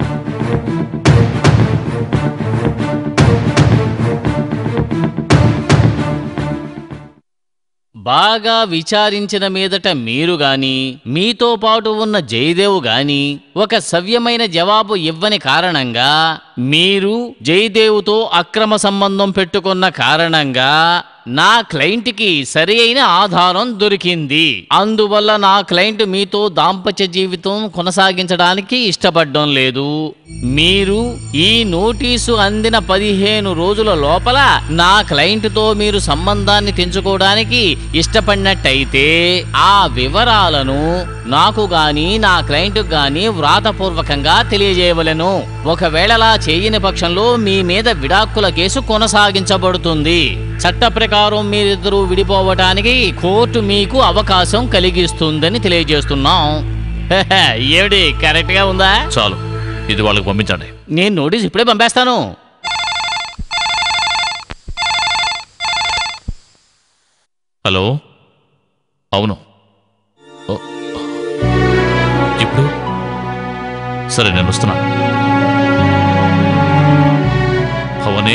[SPEAKER 7] బాగా విచారించిన మీదట మీరు గాని మీతో పాటు ఉన్న జయదేవ్ గాని ఒక సవ్యమైన జవాబు ఇవ్వని కారణంగా మీరు జయదేవుతో అక్రమ సంబంధం పెట్టుకున్న కారణంగా నా క్లయింట్కి సరి అయిన ఆధారం దొరికింది అందువల్ల నా క్లయింట్ మీతో దాంపత్య జీవితం కొనసాగించడానికి ఇష్టపడడం లేదు మీరు ఈ నోటీసు అందిన పదిహేను రోజుల లోపల నా క్లయింట్తో మీరు సంబంధాన్ని తెంచుకోవడానికి ఇష్టపడినట్టయితే ఆ వివరాలను నాకు గాని నా క్లయింట్ గాని వ్రాతపూర్వకంగా తెలియజేయవలెను ఒకవేళ అలా చేయని పక్షంలో మీ మీద విడాకుల కేసు కొనసాగించబడుతుంది చట్ట ప్రకారం మీరిద్దరూ విడిపోవటానికి కోర్టు మీకు అవకాశం కలిగిస్తుందని తెలియజేస్తున్నాం ఏమిటి కరెక్ట్ గా ఉందా
[SPEAKER 1] చాలు ఇది వాళ్ళకి పంపించండి
[SPEAKER 7] నేను నోటీస్ ఇప్పుడే పంపేస్తాను
[SPEAKER 1] హలో అవును ఓ, ఇప్పుడు సరే నేను వస్తున్నా భవని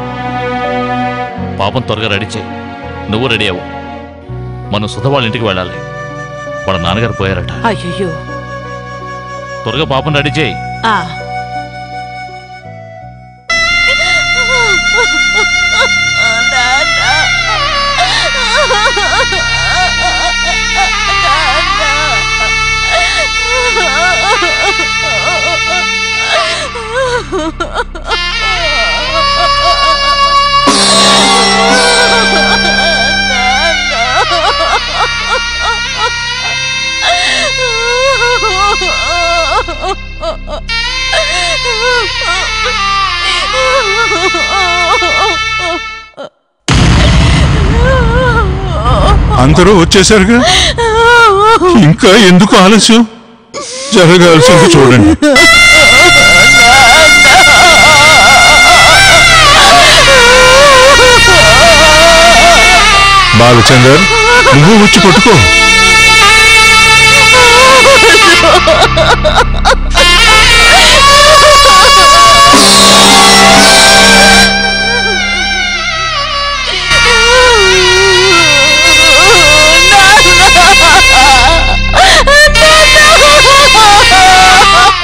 [SPEAKER 1] పాపం త్వరగా రెడీ చేయి నువ్వు రెడీ అవ్వు మనం సుధ వాళ్ళ ఇంటికి వెళ్ళాలి వాళ్ళ నాన్నగారు పోయారట
[SPEAKER 2] అయ్యో
[SPEAKER 1] త్వరగా పాపం రెడీ చేయి
[SPEAKER 2] ఆ
[SPEAKER 14] అందరూ వచ్చేసారుగా ఇంకా ఎందుకు ఆలస్యం జరగాల్సింది చూడండి బాలచందర్ నువ్వు వచ్చి పట్టుకో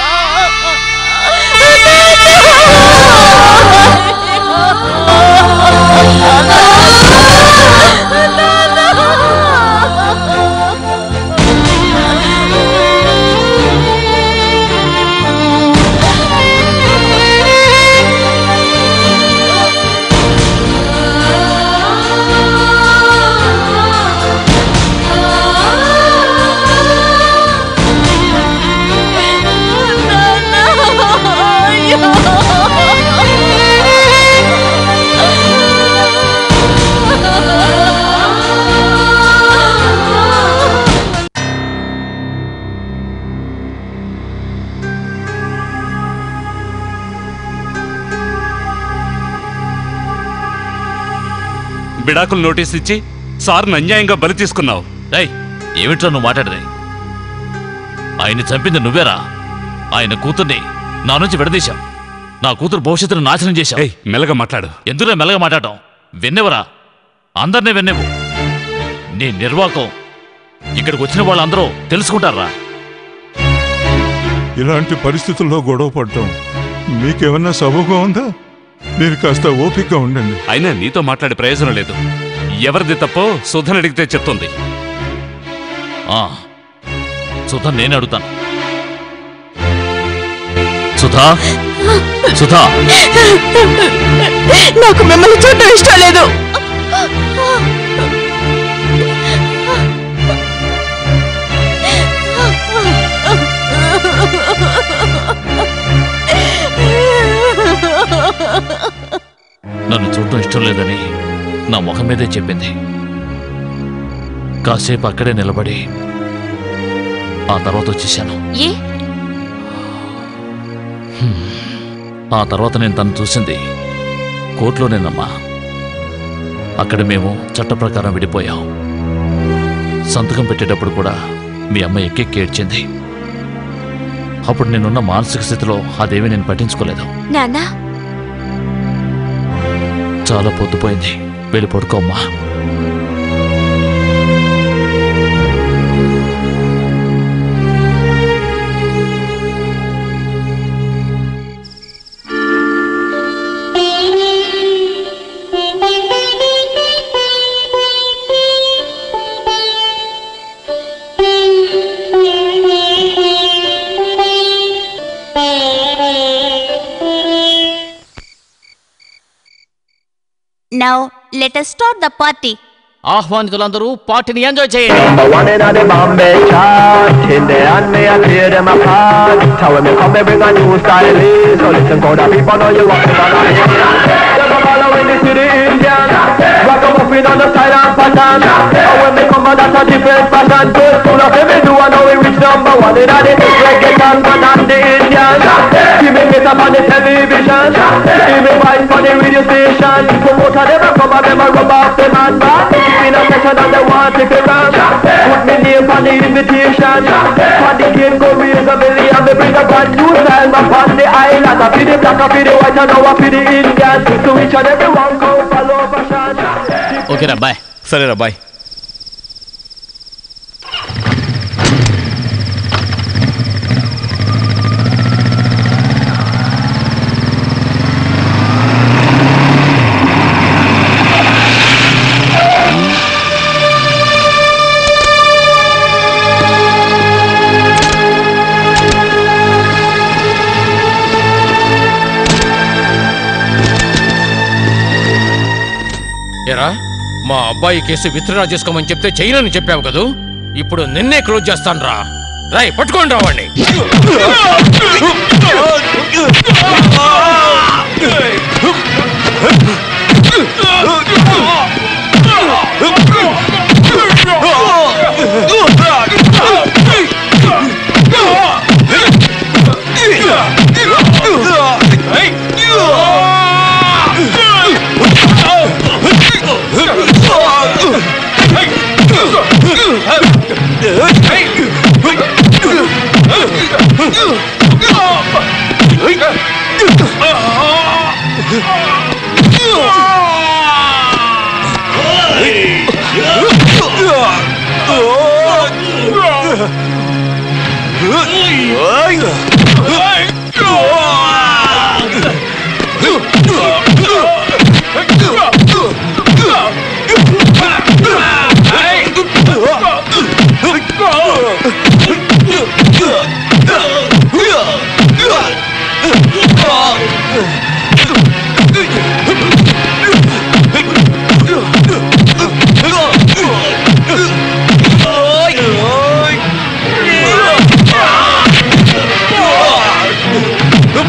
[SPEAKER 13] నాన్న
[SPEAKER 8] విడాకులు నోటీస్ ఇచ్చి సార్ను అన్యాయంగా బలి తీసుకున్నావు
[SPEAKER 1] ఏయ్ ఏమిట్రా నువ్వు మాట్లాడదే ఆయన్ని చంపింది నువ్వేరా ఆయన కూతుర్ని నా నుంచి విడదీశావు నా కూతురు భవిష్యత్తును నాశనం చేశావు
[SPEAKER 8] మెల్లగా మాట్లాడు
[SPEAKER 1] ఎందుకురా మెల్లగా మాట్లాడటం విన్నెవరా అందరినీ విన్నెవు నీ నిర్వాకం ఇక్కడికి వచ్చిన వాళ్ళందరూ తెలుసుకుంటారా
[SPEAKER 14] ఇలాంటి పరిస్థితుల్లో గొడవ పడటం మీకేమన్నా సబబుగా ఉందా మీరు కాస్త ఓపికగా ఉండండి
[SPEAKER 8] అయినా నీతో మాట్లాడే ప్రయోజనం లేదు ఎవరిది తప్పో సుధన్ అడిగితే చెప్తుంది
[SPEAKER 1] ఆ, సుధా నేను అడుగుతాను సుధా సుధా
[SPEAKER 9] నాకు మిమ్మల్ని చూడడం ఇష్టం లేదు
[SPEAKER 1] నన్ను చూడటం ఇష్టం లేదని నా ముఖం మీదే చెప్పింది కాసేపు అక్కడే నిలబడి ఆ తర్వాత వచ్చేసాను
[SPEAKER 2] ఏ
[SPEAKER 1] ఆ తర్వాత నేను తను చూసింది కోర్టులోనేనమ్మా అక్కడ మేము చట్ట ప్రకారం విడిపోయాం సంతకం పెట్టేటప్పుడు కూడా మీ అమ్మ ఎక్కెక్కి ఏడ్చింది అప్పుడు నేనున్న మానసిక స్థితిలో అదేమీ నేను పట్టించుకోలేదు
[SPEAKER 2] నాన్న
[SPEAKER 1] చాలా పొద్దుపోయింది వెళ్ళి పడుకోమ్మా
[SPEAKER 2] now let us start the party
[SPEAKER 7] ఆహ్వానితులందరూ పార్టీని ఎంజాయ్ చేయండి
[SPEAKER 15] Number one in the Bombay chart In the hand me I tear them apart Tell when me come me bring a new style in So listen to the people know you walking on a hill Them a following the city Indian Rock a muffin on the side and pattern And when me come out that's a different fashion Good full of me do I know we reach number one in the reggaeton man and the Indian See me get up on the television See me voice on the radio station Promoter them a come and them a rub off the man back in a session and they want to take around Put me name on the invitation On the game go raise a belly and me bring a brand new style My on the island I feel the black, I feel the white and now I feel the Indian So each and every one go follow fashion
[SPEAKER 7] ఓకేరా bye
[SPEAKER 5] సరేరా bye
[SPEAKER 11] ఎరా మా అబ్బాయి case withdraw చేసుకోమని చెప్తే చేయనని చెప్పావు కదూ ఇప్పుడు నిన్నే క్లోజ్ చేస్తాను రా రాయ్ పట్టుకోండి రావండి
[SPEAKER 15] Oh!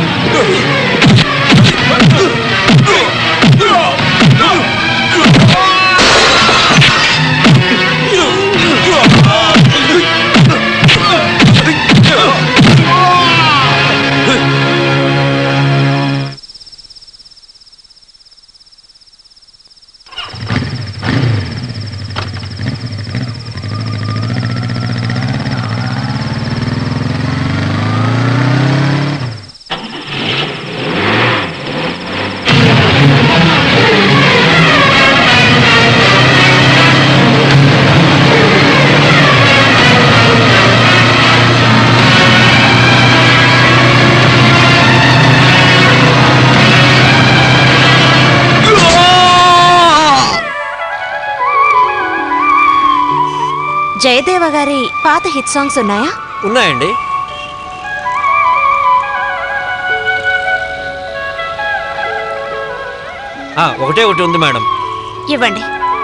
[SPEAKER 2] జయదేవ గారి పాత హిట్ సాంగ్స్ ఉన్నాయా
[SPEAKER 6] ఉన్నాయండి ఆ, ఒకటే ఒకటి ఉంది మేడం
[SPEAKER 2] ఇవ్వండి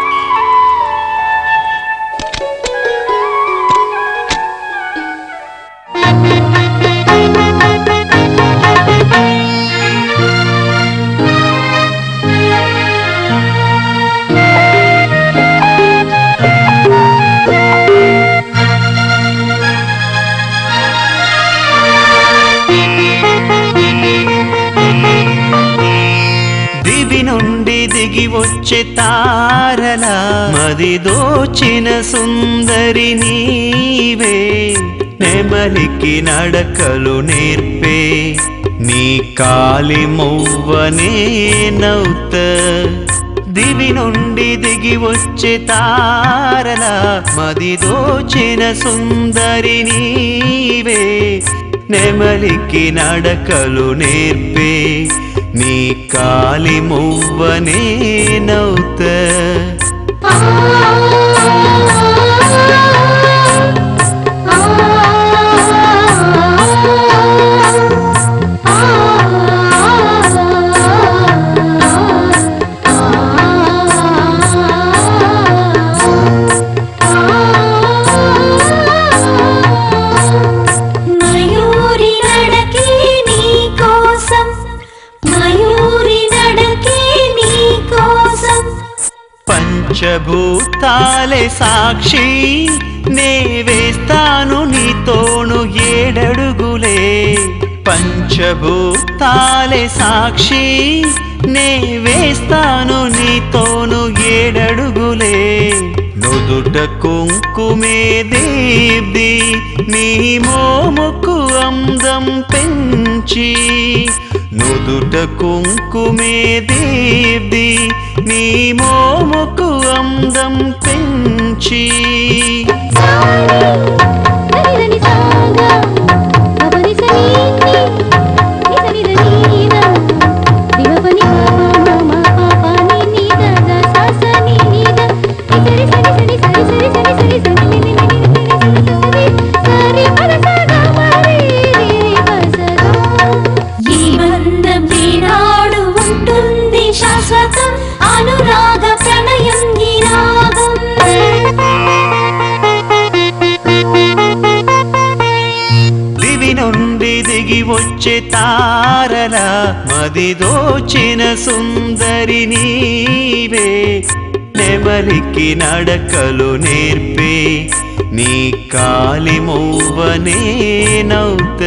[SPEAKER 12] దివి నుండి దిగి వచ్చే తారల మది దోచిన సుందరి నీవే నెమలికి నడకలు నేర్పే నీ కాలి మువ్వనే నౌత దివి నుండి దిగి వచ్చే తారల మది దోచిన సుందరి నీవే నెమలికి నడకలు నేర్పే నీ కాలి మువ్వనే నౌత
[SPEAKER 13] మయూరి నడకే నీ కోసం మయూరి నడకే నీ కోసం
[SPEAKER 12] పంచభూతాలే సాక్షి నే వేస్తాను నీతోను ఏడడుగులే పంచభూతాలే సాక్షి నే వేస్తాను నీతోను ఏడడుగులే నుదుట కుంకుమే దేవ్ది నీ మోముకు అందం పెంచి నుదుట కుంకుమే దేవ్ది నీ మోముకు అందం పెంచి
[SPEAKER 13] సరిదని సాగా పపని సనీని నిసరిద నీద దివపని పాప పాప ని నీద గ స స ని నీద నిసరి సరి సరి సరి సరి సరి సరి సరి ని ని ని ని ని సరి పద స గ మరి రి ప స గ ఈ బంధం ఈనాడు ఉంటుంది శాశ్వతం అనురాగ ప్రణయం ఈ రాగం
[SPEAKER 12] దివి నుండి దిగి వచ్చే తారల మది దోచిన సుందరి నీవే నెమలికి నడకలు నేర్పే నీ కాలి మువ్వనే నౌత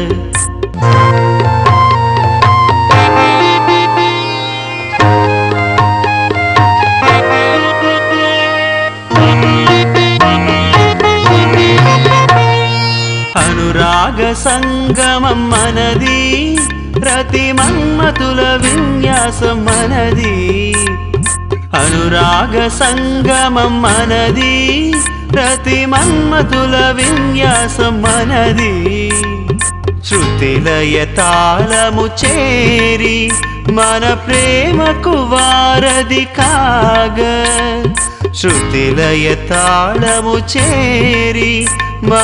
[SPEAKER 12] అనురాగ సంగమం మనది ప్రతి మన్మతుల విన్యాసం మనది అనురాగ సంగమం మనది ప్రతి మన్మతుల విన్యాసం మనది శృతిలయ తాళము చేరి మన ప్రేమకు వారధి కాగ శృతిలయ తాళము చేరి మన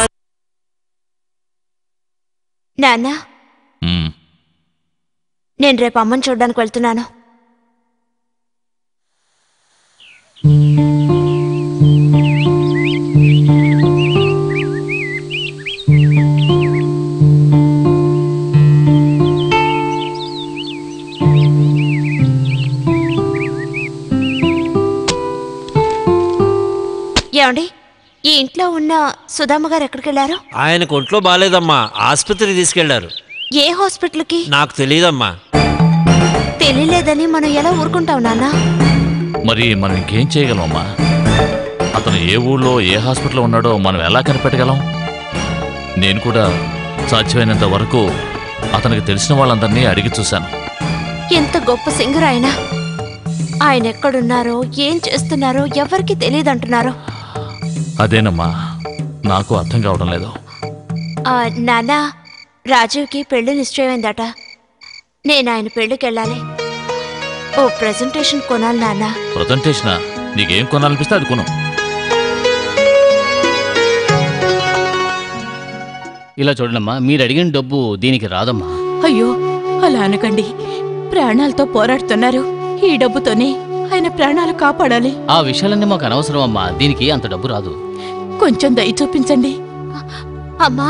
[SPEAKER 2] నాన్న
[SPEAKER 1] మ్మ్.
[SPEAKER 2] నేను రేపు అమ్మని చూడడానికి వెళ్తున్నాను ఏమండి ఈ ఇంట్లో ఉన్న సుధామ్మ గారు ఎక్కడికి వెళ్ళారు
[SPEAKER 6] ఆయనకు ఒంట్లో బాగాలేదమ్మా ఆసుపత్రికి తీసుకెళ్లారు
[SPEAKER 2] ఏ హాస్పిటల్కి
[SPEAKER 6] నాకు తెలియదమ్మా
[SPEAKER 2] తెలియలేదని మనం ఎలా ఊరుకుంటాం నాన్న
[SPEAKER 1] మరి మనం ఇంకేం చేయగలమమ్మా అతను ఏ ఊళ్ళో ఏ హాస్పిటల్లో ఉన్నాడో మనం ఎలా కనిపెట్టగలం నేను కూడా సాధ్యమైనంత వరకు అతనికి తెలిసిన వాళ్ళందరినీ అడిగి చూశాను
[SPEAKER 2] ఎంత గొప్ప సింగర్ ఆయన ఆయన ఎక్కడున్నారో ఏం చేస్తున్నారో ఎవరికి తెలియదంటున్నారో
[SPEAKER 1] అదేనమ్మా నాకు అర్థం కావడం లేదు
[SPEAKER 2] ఆ, నాన్న రాజీవ్కి పెళ్లి నిశ్చయమైందట నేను ఆయన పెళ్లికి వెళ్ళాలి ఓ ప్రెజెంటేషన్ కొనాలి నాన్న
[SPEAKER 1] ప్రజెంటేషన్ నీకేం కొనాలనిపిస్తే అది కొను
[SPEAKER 7] ఇలా చూడండమ్మా మీరు అడిగిన డబ్బు దీనికి రాదమ్మా
[SPEAKER 9] అయ్యో అలా అనకండి ప్రాణాలతో పోరాడుతున్నారు ఈ డబ్బుతోనే ఆయన ప్రాణాలు కాపాడాలి
[SPEAKER 7] ఆ విషయాలన్నీ మాకు అనవసరం అమ్మా దీనికి అంత డబ్బు రాదు
[SPEAKER 9] కొంచెం దయ చూపించండి
[SPEAKER 2] అమ్మా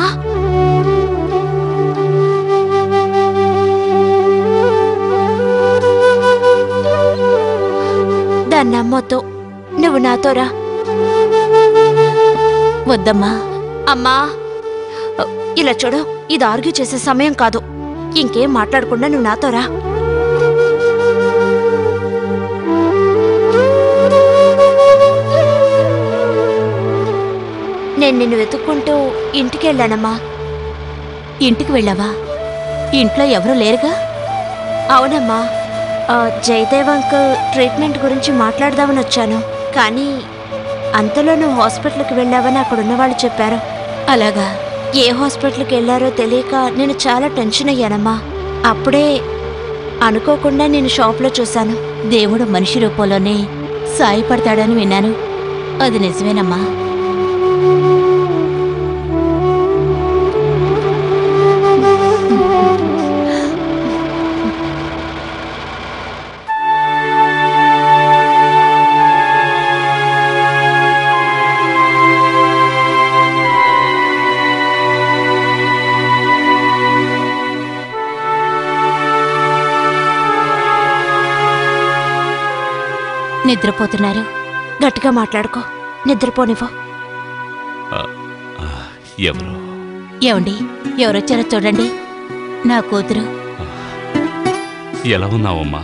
[SPEAKER 2] దాన్ని నమ్మొద్దు నువ్వు నాతో రా
[SPEAKER 9] వద్దమ్మా
[SPEAKER 2] అమ్మా ఇలా చూడు ఇది ఆర్గ్యూ చేసే సమయం కాదు ఇంకేం మాట్లాడకుండా నువ్వు నాతో రా నేను నిన్ను వెతుక్కుంటూ ఇంటికి వెళ్ళానమ్మా
[SPEAKER 10] ఇంటికి వెళ్ళావా ఇంట్లో ఎవరూ లేరుగా
[SPEAKER 2] అవునమ్మా ఆ, జయదేవ్ అంకుల్ ట్రీట్మెంట్ గురించి మాట్లాడదామని వచ్చాను కానీ అంతలో నువ్వు హాస్పిటల్కి వెళ్ళావని అక్కడ ఉన్న వాళ్ళు చెప్పారు
[SPEAKER 10] అలాగా
[SPEAKER 2] ఏ హాస్పిటల్కి వెళ్ళారో తెలియక నేను చాలా టెన్షన్ అయ్యానమ్మా అప్పుడే అనుకోకుండా నేను షాప్లో చూశాను
[SPEAKER 10] దేవుడు మనిషి రూపంలోనే సాయపడతాడని విన్నాను అది నిజమేనమ్మా నిద్రపోతున్నారు
[SPEAKER 2] గట్టిగా మాట్లాడుకో నిద్రపోనివ్వు
[SPEAKER 8] ఎవరు
[SPEAKER 10] ఏమండి ఎవరొచ్చారో చూడండి నా కూతురు
[SPEAKER 8] ఎలా ఉన్నావమ్మా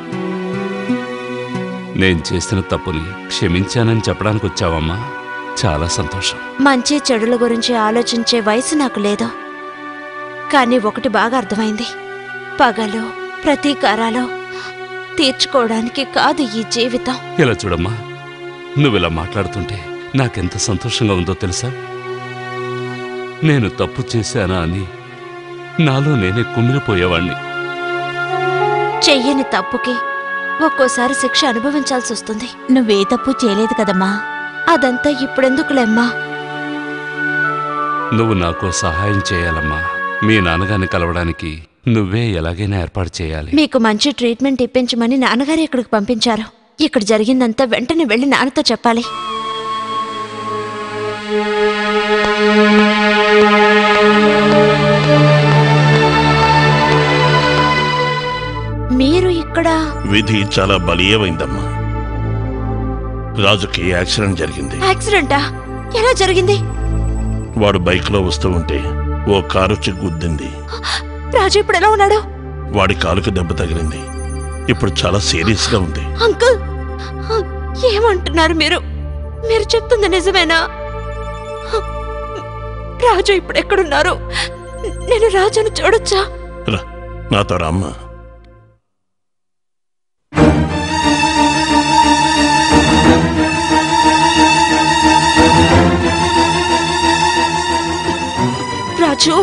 [SPEAKER 8] నేను చేసిన తప్పుని క్షమించానని చెప్పడానికి వచ్చావమ్మా చాలా సంతోషం
[SPEAKER 2] మంచి చెడుల గురించి ఆలోచించే వయసు నాకు లేదు కానీ ఒకటి బాగా అర్థమైంది పగలు ప్రతీకారాలు తీర్చుకోవడానికి కాదు ఈ జీవితం
[SPEAKER 8] ఇలా చూడమ్మా నువ్వు ఇలా మాట్లాడుతుంటే నాకెంత సంతోషంగా ఉందో తెలుసా నేను తప్పు చేశానా అని నాలో నేనే కుమిలిపోయేవాణ్ణి
[SPEAKER 2] చెయ్యని తప్పుకి ఒక్కోసారి శిక్ష అనుభవించాల్సి వస్తుంది
[SPEAKER 10] నువ్వే తప్పు చేయలేదు కదమ్మా
[SPEAKER 2] అదంతా ఇప్పుడెందుకులేమ్మా
[SPEAKER 8] నువ్వు నాకు సహాయం చేయాలమ్మా మీ నాన్నగారిని కలవడానికి నువ్వే ఎలాగైనా ఏర్పాటు చేయాలి
[SPEAKER 2] మీకు మంచి ట్రీట్మెంట్ ఇప్పించమని నాన్నగారు ఇక్కడికి పంపించారు ఇక్కడ జరిగిందంతా వెంటనే వెళ్ళి నాన్నతో చెప్పాలి మీరు ఇక్కడ
[SPEAKER 3] విధి చాలా బలీయమైందమ్మా రాజుకి యాక్సిడెంట్ జరిగింది
[SPEAKER 2] యాక్సిడెంటా ఎలా జరిగింది
[SPEAKER 3] వాడు బైక్లో వస్తూ ఉంటే ఓ కారు వచ్చి గుద్దింది
[SPEAKER 2] రాజు ఇప్పుడు ఎలా ఉన్నాడు
[SPEAKER 3] వాడి కాలుకి దెబ్బ తగిలింది ఇప్పుడు చాలా సీరియస్గా ఉంది
[SPEAKER 2] అంకుల్ ఏమంటున్నారు మీరు మీరు చెప్తుంది నిజమేనా రాజు ఇప్పుడు ఎక్కడున్నారు నేను రాజును చూడొచ్చా
[SPEAKER 3] రా నాతో రామ్మా
[SPEAKER 2] రాజు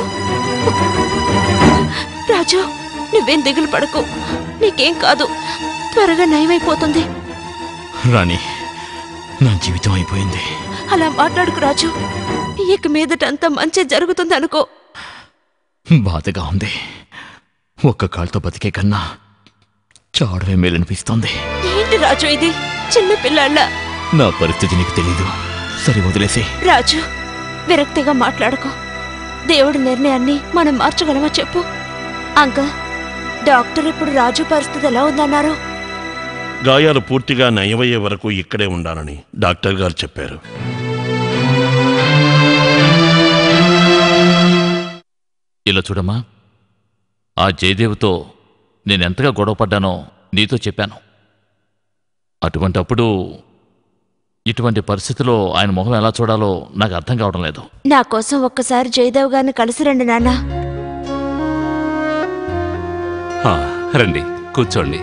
[SPEAKER 2] రాజు నువ్వేం దిగులు పడకు నీకేం కాదు త్వరగా నయమైపోతుంది
[SPEAKER 5] రాణి నా జీవితం అయిపోయింది
[SPEAKER 2] అలా మాట్లాడుకు రాజు ఇక మీదటంతా మంచి జరుగుతుంది అనుకో
[SPEAKER 5] బాధగా ఉంది ఒక్క కాలుతో బతికే కన్నా చావడమే మేలనిపిస్తోంది
[SPEAKER 2] ఏంటి రాజు ఇది చిన్న పిల్లాళ్ళ
[SPEAKER 5] నా పరిస్థితి నీకు తెలీదు సరే వదిలేసి
[SPEAKER 2] రాజు విరక్తిగా మాట్లాడుకో దేవుడి నిర్ణయాన్ని మనం మార్చగలమా చెప్పు అంకల్ డాక్టర్ ఇప్పుడు రాజు పరిస్థితి ఎలా ఉందన్నారు
[SPEAKER 3] గాయాలు పూర్తిగా నయమయ్యే వరకు ఇక్కడే ఉండాలని డాక్టర్ గారు చెప్పారు
[SPEAKER 1] ఇలా చూడమ్మా ఆ జయదేవ్తో నేను ఎంతగా గొడవపడ్డానో నీతో చెప్పాను అటువంటప్పుడు ఇటువంటి పరిస్థితిలో ఆయన మొహం ఎలా చూడాలో నాకు అర్థం కావడం లేదు
[SPEAKER 2] నా కోసం ఒక్కసారి జయదేవ్ గారిని కలిసి రండి నాన్న
[SPEAKER 8] ఆ, రండి కూర్చోండి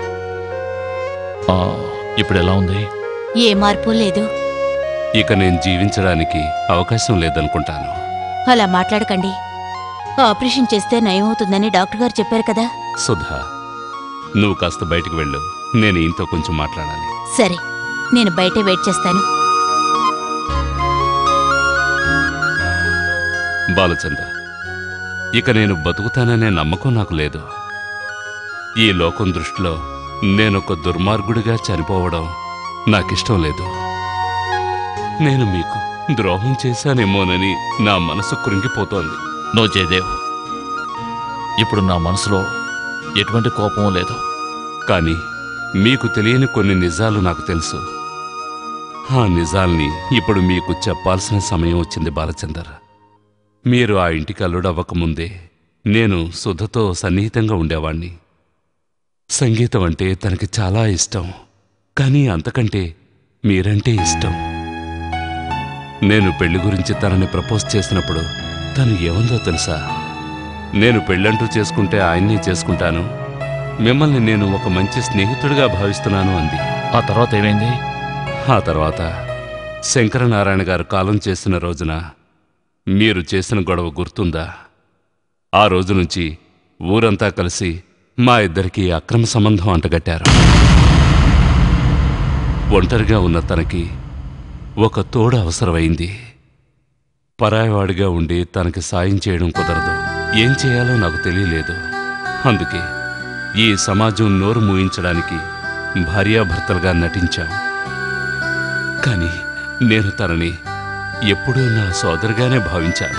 [SPEAKER 1] ఆ, ఇప్పుడు ఎలా ఉంది
[SPEAKER 10] ఏ మార్పు లేదు
[SPEAKER 8] ఇక నేను జీవించడానికి అవకాశం లేదనుకుంటాను
[SPEAKER 10] అలా మాట్లాడకండి ఆపరేషన్ చేస్తే నయమవుతుందని డాక్టర్ గారు చెప్పారు కదా
[SPEAKER 8] సుధా నువ్వు కాస్త బయటికి వెళ్ళు నేను ఈయనతో కొంచెం మాట్లాడాలి
[SPEAKER 10] సరే నేను బయటే వెయిట్ చేస్తాను
[SPEAKER 8] బాలచంద్ర ఇక నేను బతుకుతాననే నమ్మకం నాకు లేదు ఈ లోకం దృష్టిలో నేనొక దుర్మార్గుడిగా చనిపోవడం నాకిష్టం లేదు నేను మీకు ద్రోహం చేశానేమోనని నా మనసు కృంగిపోతోంది
[SPEAKER 1] నో జయదేవ్ ఇప్పుడు నా మనసులో ఎటువంటి కోపం లేదు
[SPEAKER 8] కానీ మీకు తెలియని కొన్ని నిజాలు నాకు తెలుసు ఆ నిజాల్ని ఇప్పుడు మీకు చెప్పాల్సిన సమయం వచ్చింది బాలచందర్ మీరు ఆ ఇంటికి అల్లుడవ్వకముందే నేను సుధతో సన్నిహితంగా ఉండేవాణ్ణి సంగీతం అంటే తనకి చాలా ఇష్టం కానీ అంతకంటే మీరంటే ఇష్టం నేను పెళ్లి గురించి తనని ప్రపోజ్ చేసినప్పుడు తను ఏముందో తెలుసా నేను పెళ్ళంటూ చేసుకుంటే ఆయన్ని చేసుకుంటాను మిమ్మల్ని నేను ఒక మంచి స్నేహితుడిగా భావిస్తున్నాను అంది
[SPEAKER 1] ఆ తర్వాత ఏమైంది
[SPEAKER 8] ఆ తర్వాత శంకరనారాయణ గారు కాలం చేసిన రోజున మీరు చేసిన గొడవ గుర్తుందా ఆ రోజు నుంచి ఊరంతా కలిసి మా ఇద్దరికి అక్రమ సంబంధం అంటగట్టారు ఒంటరిగా ఉన్న తనకి ఒక తోడు అవసరమైంది పరాయవాడిగా ఉండి తనకి సాయం చేయడం కుదరదు ఏం చేయాలో నాకు తెలియలేదు అందుకే ఈ సమాజం నోరు మూయించడానికి భార్యాభర్తలుగా నటించాం కానీ నేను తనని ఎప్పుడూ నా సోదరిగానే భావించాను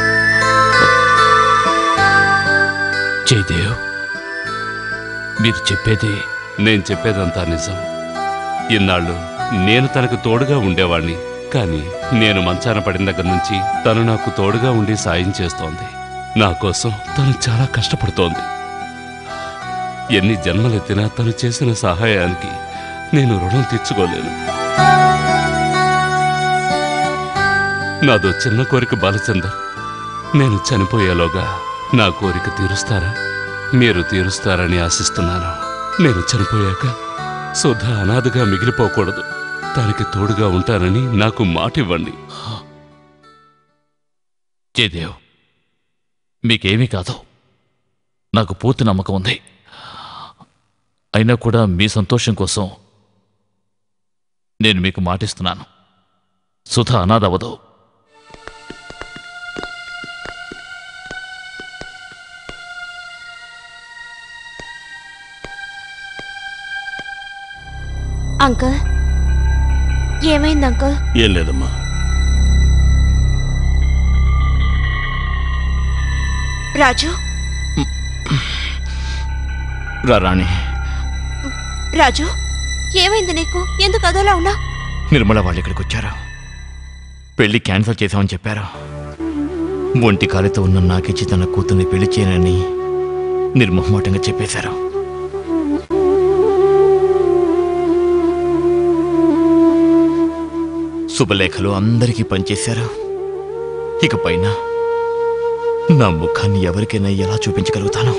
[SPEAKER 1] జయదేవ్ మీరు చెప్పేది
[SPEAKER 8] నేను చెప్పేదంతా నిజం ఇన్నాళ్ళు నేను తనకు తోడుగా ఉండేవాణ్ణి కానీ నేను మంచాన పడిన దగ్గర నుంచి తను నాకు తోడుగా ఉండి సాయం చేస్తోంది నా కోసం తను చాలా కష్టపడుతోంది ఎన్ని జన్మలెత్తినా తను చేసిన సహాయానికి నేను రుణం తీర్చుకోలేను నాదో చిన్న కోరిక బాలచందర్ నేను చనిపోయేలోగా నా కోరిక తీరుస్తారా మీరు తీరుస్తారని ఆశిస్తున్నాను నేను చనిపోయాక సుధ అనాథగా మిగిలిపోకూడదు తనకి తోడుగా ఉంటానని నాకు మాట ఇవ్వండి
[SPEAKER 1] జయదేవ్ మీకేమీ కాదు నాకు పూర్తి నమ్మకం ఉంది అయినా కూడా మీ సంతోషం కోసం నేను మీకు మాటిస్తున్నాను సుధ అనాథవదు
[SPEAKER 2] అంకుల్ ఏమైంది అంకుల్
[SPEAKER 3] ఏం లేదమ్మా
[SPEAKER 2] రాజు
[SPEAKER 5] రా రాణి
[SPEAKER 2] రాజు ఏమైంది నీకు ఎందుకు అదోలా ఉన్నా
[SPEAKER 5] నిర్మల వాళ్ళు ఇక్కడికి వచ్చారు పెళ్లి క్యాన్సిల్ చేశామని చెప్పారు ఒంటి కాలితో ఉన్న నాకిచ్చి తన కూతుర్ని పెళ్లి చేయనని నిర్మోహమాటంగా చెప్పేశారు శుభలేఖలు అందరికీ పనిచేశారు ఇక పైన నా ముఖాన్ని ఎవరికైనా ఎలా చూపించగలుగుతాను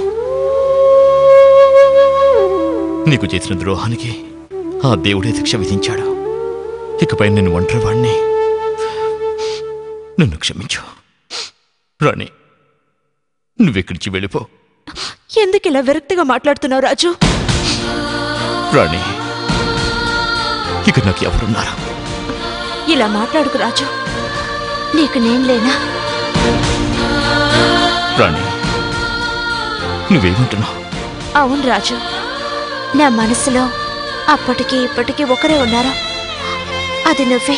[SPEAKER 5] నీకు చేసిన ద్రోహానికి ఆ దేవుడే శిక్ష విధించాడు ఇకపై నేను ఒంటరివాణ్ణి నన్ను క్షమించు రాణి నువ్వెక్కడికి వెళ్ళిపో
[SPEAKER 2] ఎందుకు ఇలా విరక్తిగా మాట్లాడుతున్నావు రాజు
[SPEAKER 5] రాణి ఇక నాకు ఎవరున్నారు
[SPEAKER 2] ఇలా మాట్లాడుకు రాజు నీకు నేను లేనా
[SPEAKER 5] రాణి నువ్వేమంటున్నావు
[SPEAKER 2] అవును రాజు నా మనసులో అప్పటికి ఇప్పటికీ ఒకరే ఉన్నారు అది నువ్వే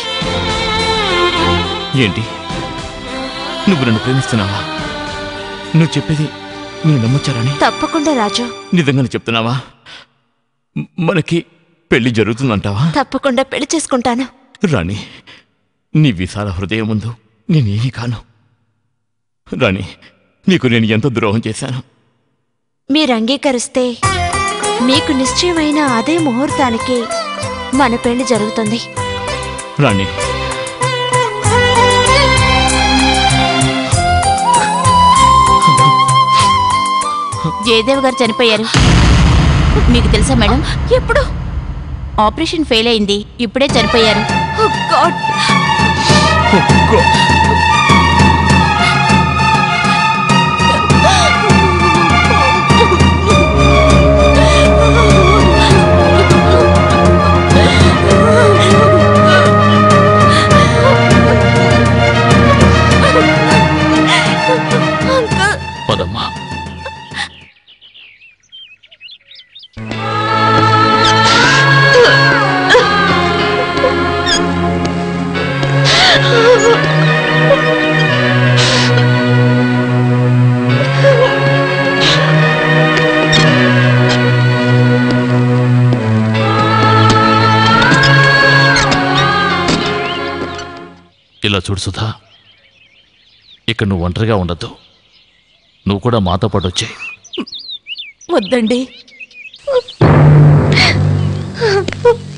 [SPEAKER 5] ఏంటి నువ్వు నన్ను ప్రేమిస్తున్నావా నువ్వు చెప్పేది నేను నమ్మొచ్చారని
[SPEAKER 2] తప్పకుండా రాజు
[SPEAKER 5] నిజంగానే చెప్తున్నావా మ- మనకి పెళ్లి జరుగుతుందంటావా
[SPEAKER 2] తప్పకుండా పెళ్లి చేసుకుంటాను
[SPEAKER 5] రాణి నీ విశాల హృదయం ముందు నేనేమీ కాను రాణి నీకు నేను ఎంత ద్రోహం చేశాను
[SPEAKER 2] మీరు అంగీకరిస్తే మీకు నిశ్చయమైన అదే ముహూర్తానికి మన పెళ్లి జరుగుతుంది
[SPEAKER 5] రాణి
[SPEAKER 10] జయదేవ్ గారు చనిపోయారు మీకు తెలుసా మేడం
[SPEAKER 2] ఎప్పుడు
[SPEAKER 10] ఆపరేషన్ ఫెయిల్ అయింది ఇప్పుడే చనిపోయారు
[SPEAKER 2] గాడ్
[SPEAKER 1] ఇలా చూడు సుధా ఇక్కడ నువ్వు ఒంటరిగా ఉండద్దు నువ్వు కూడా మాతో పాటు వచ్చాయి
[SPEAKER 9] వద్దండి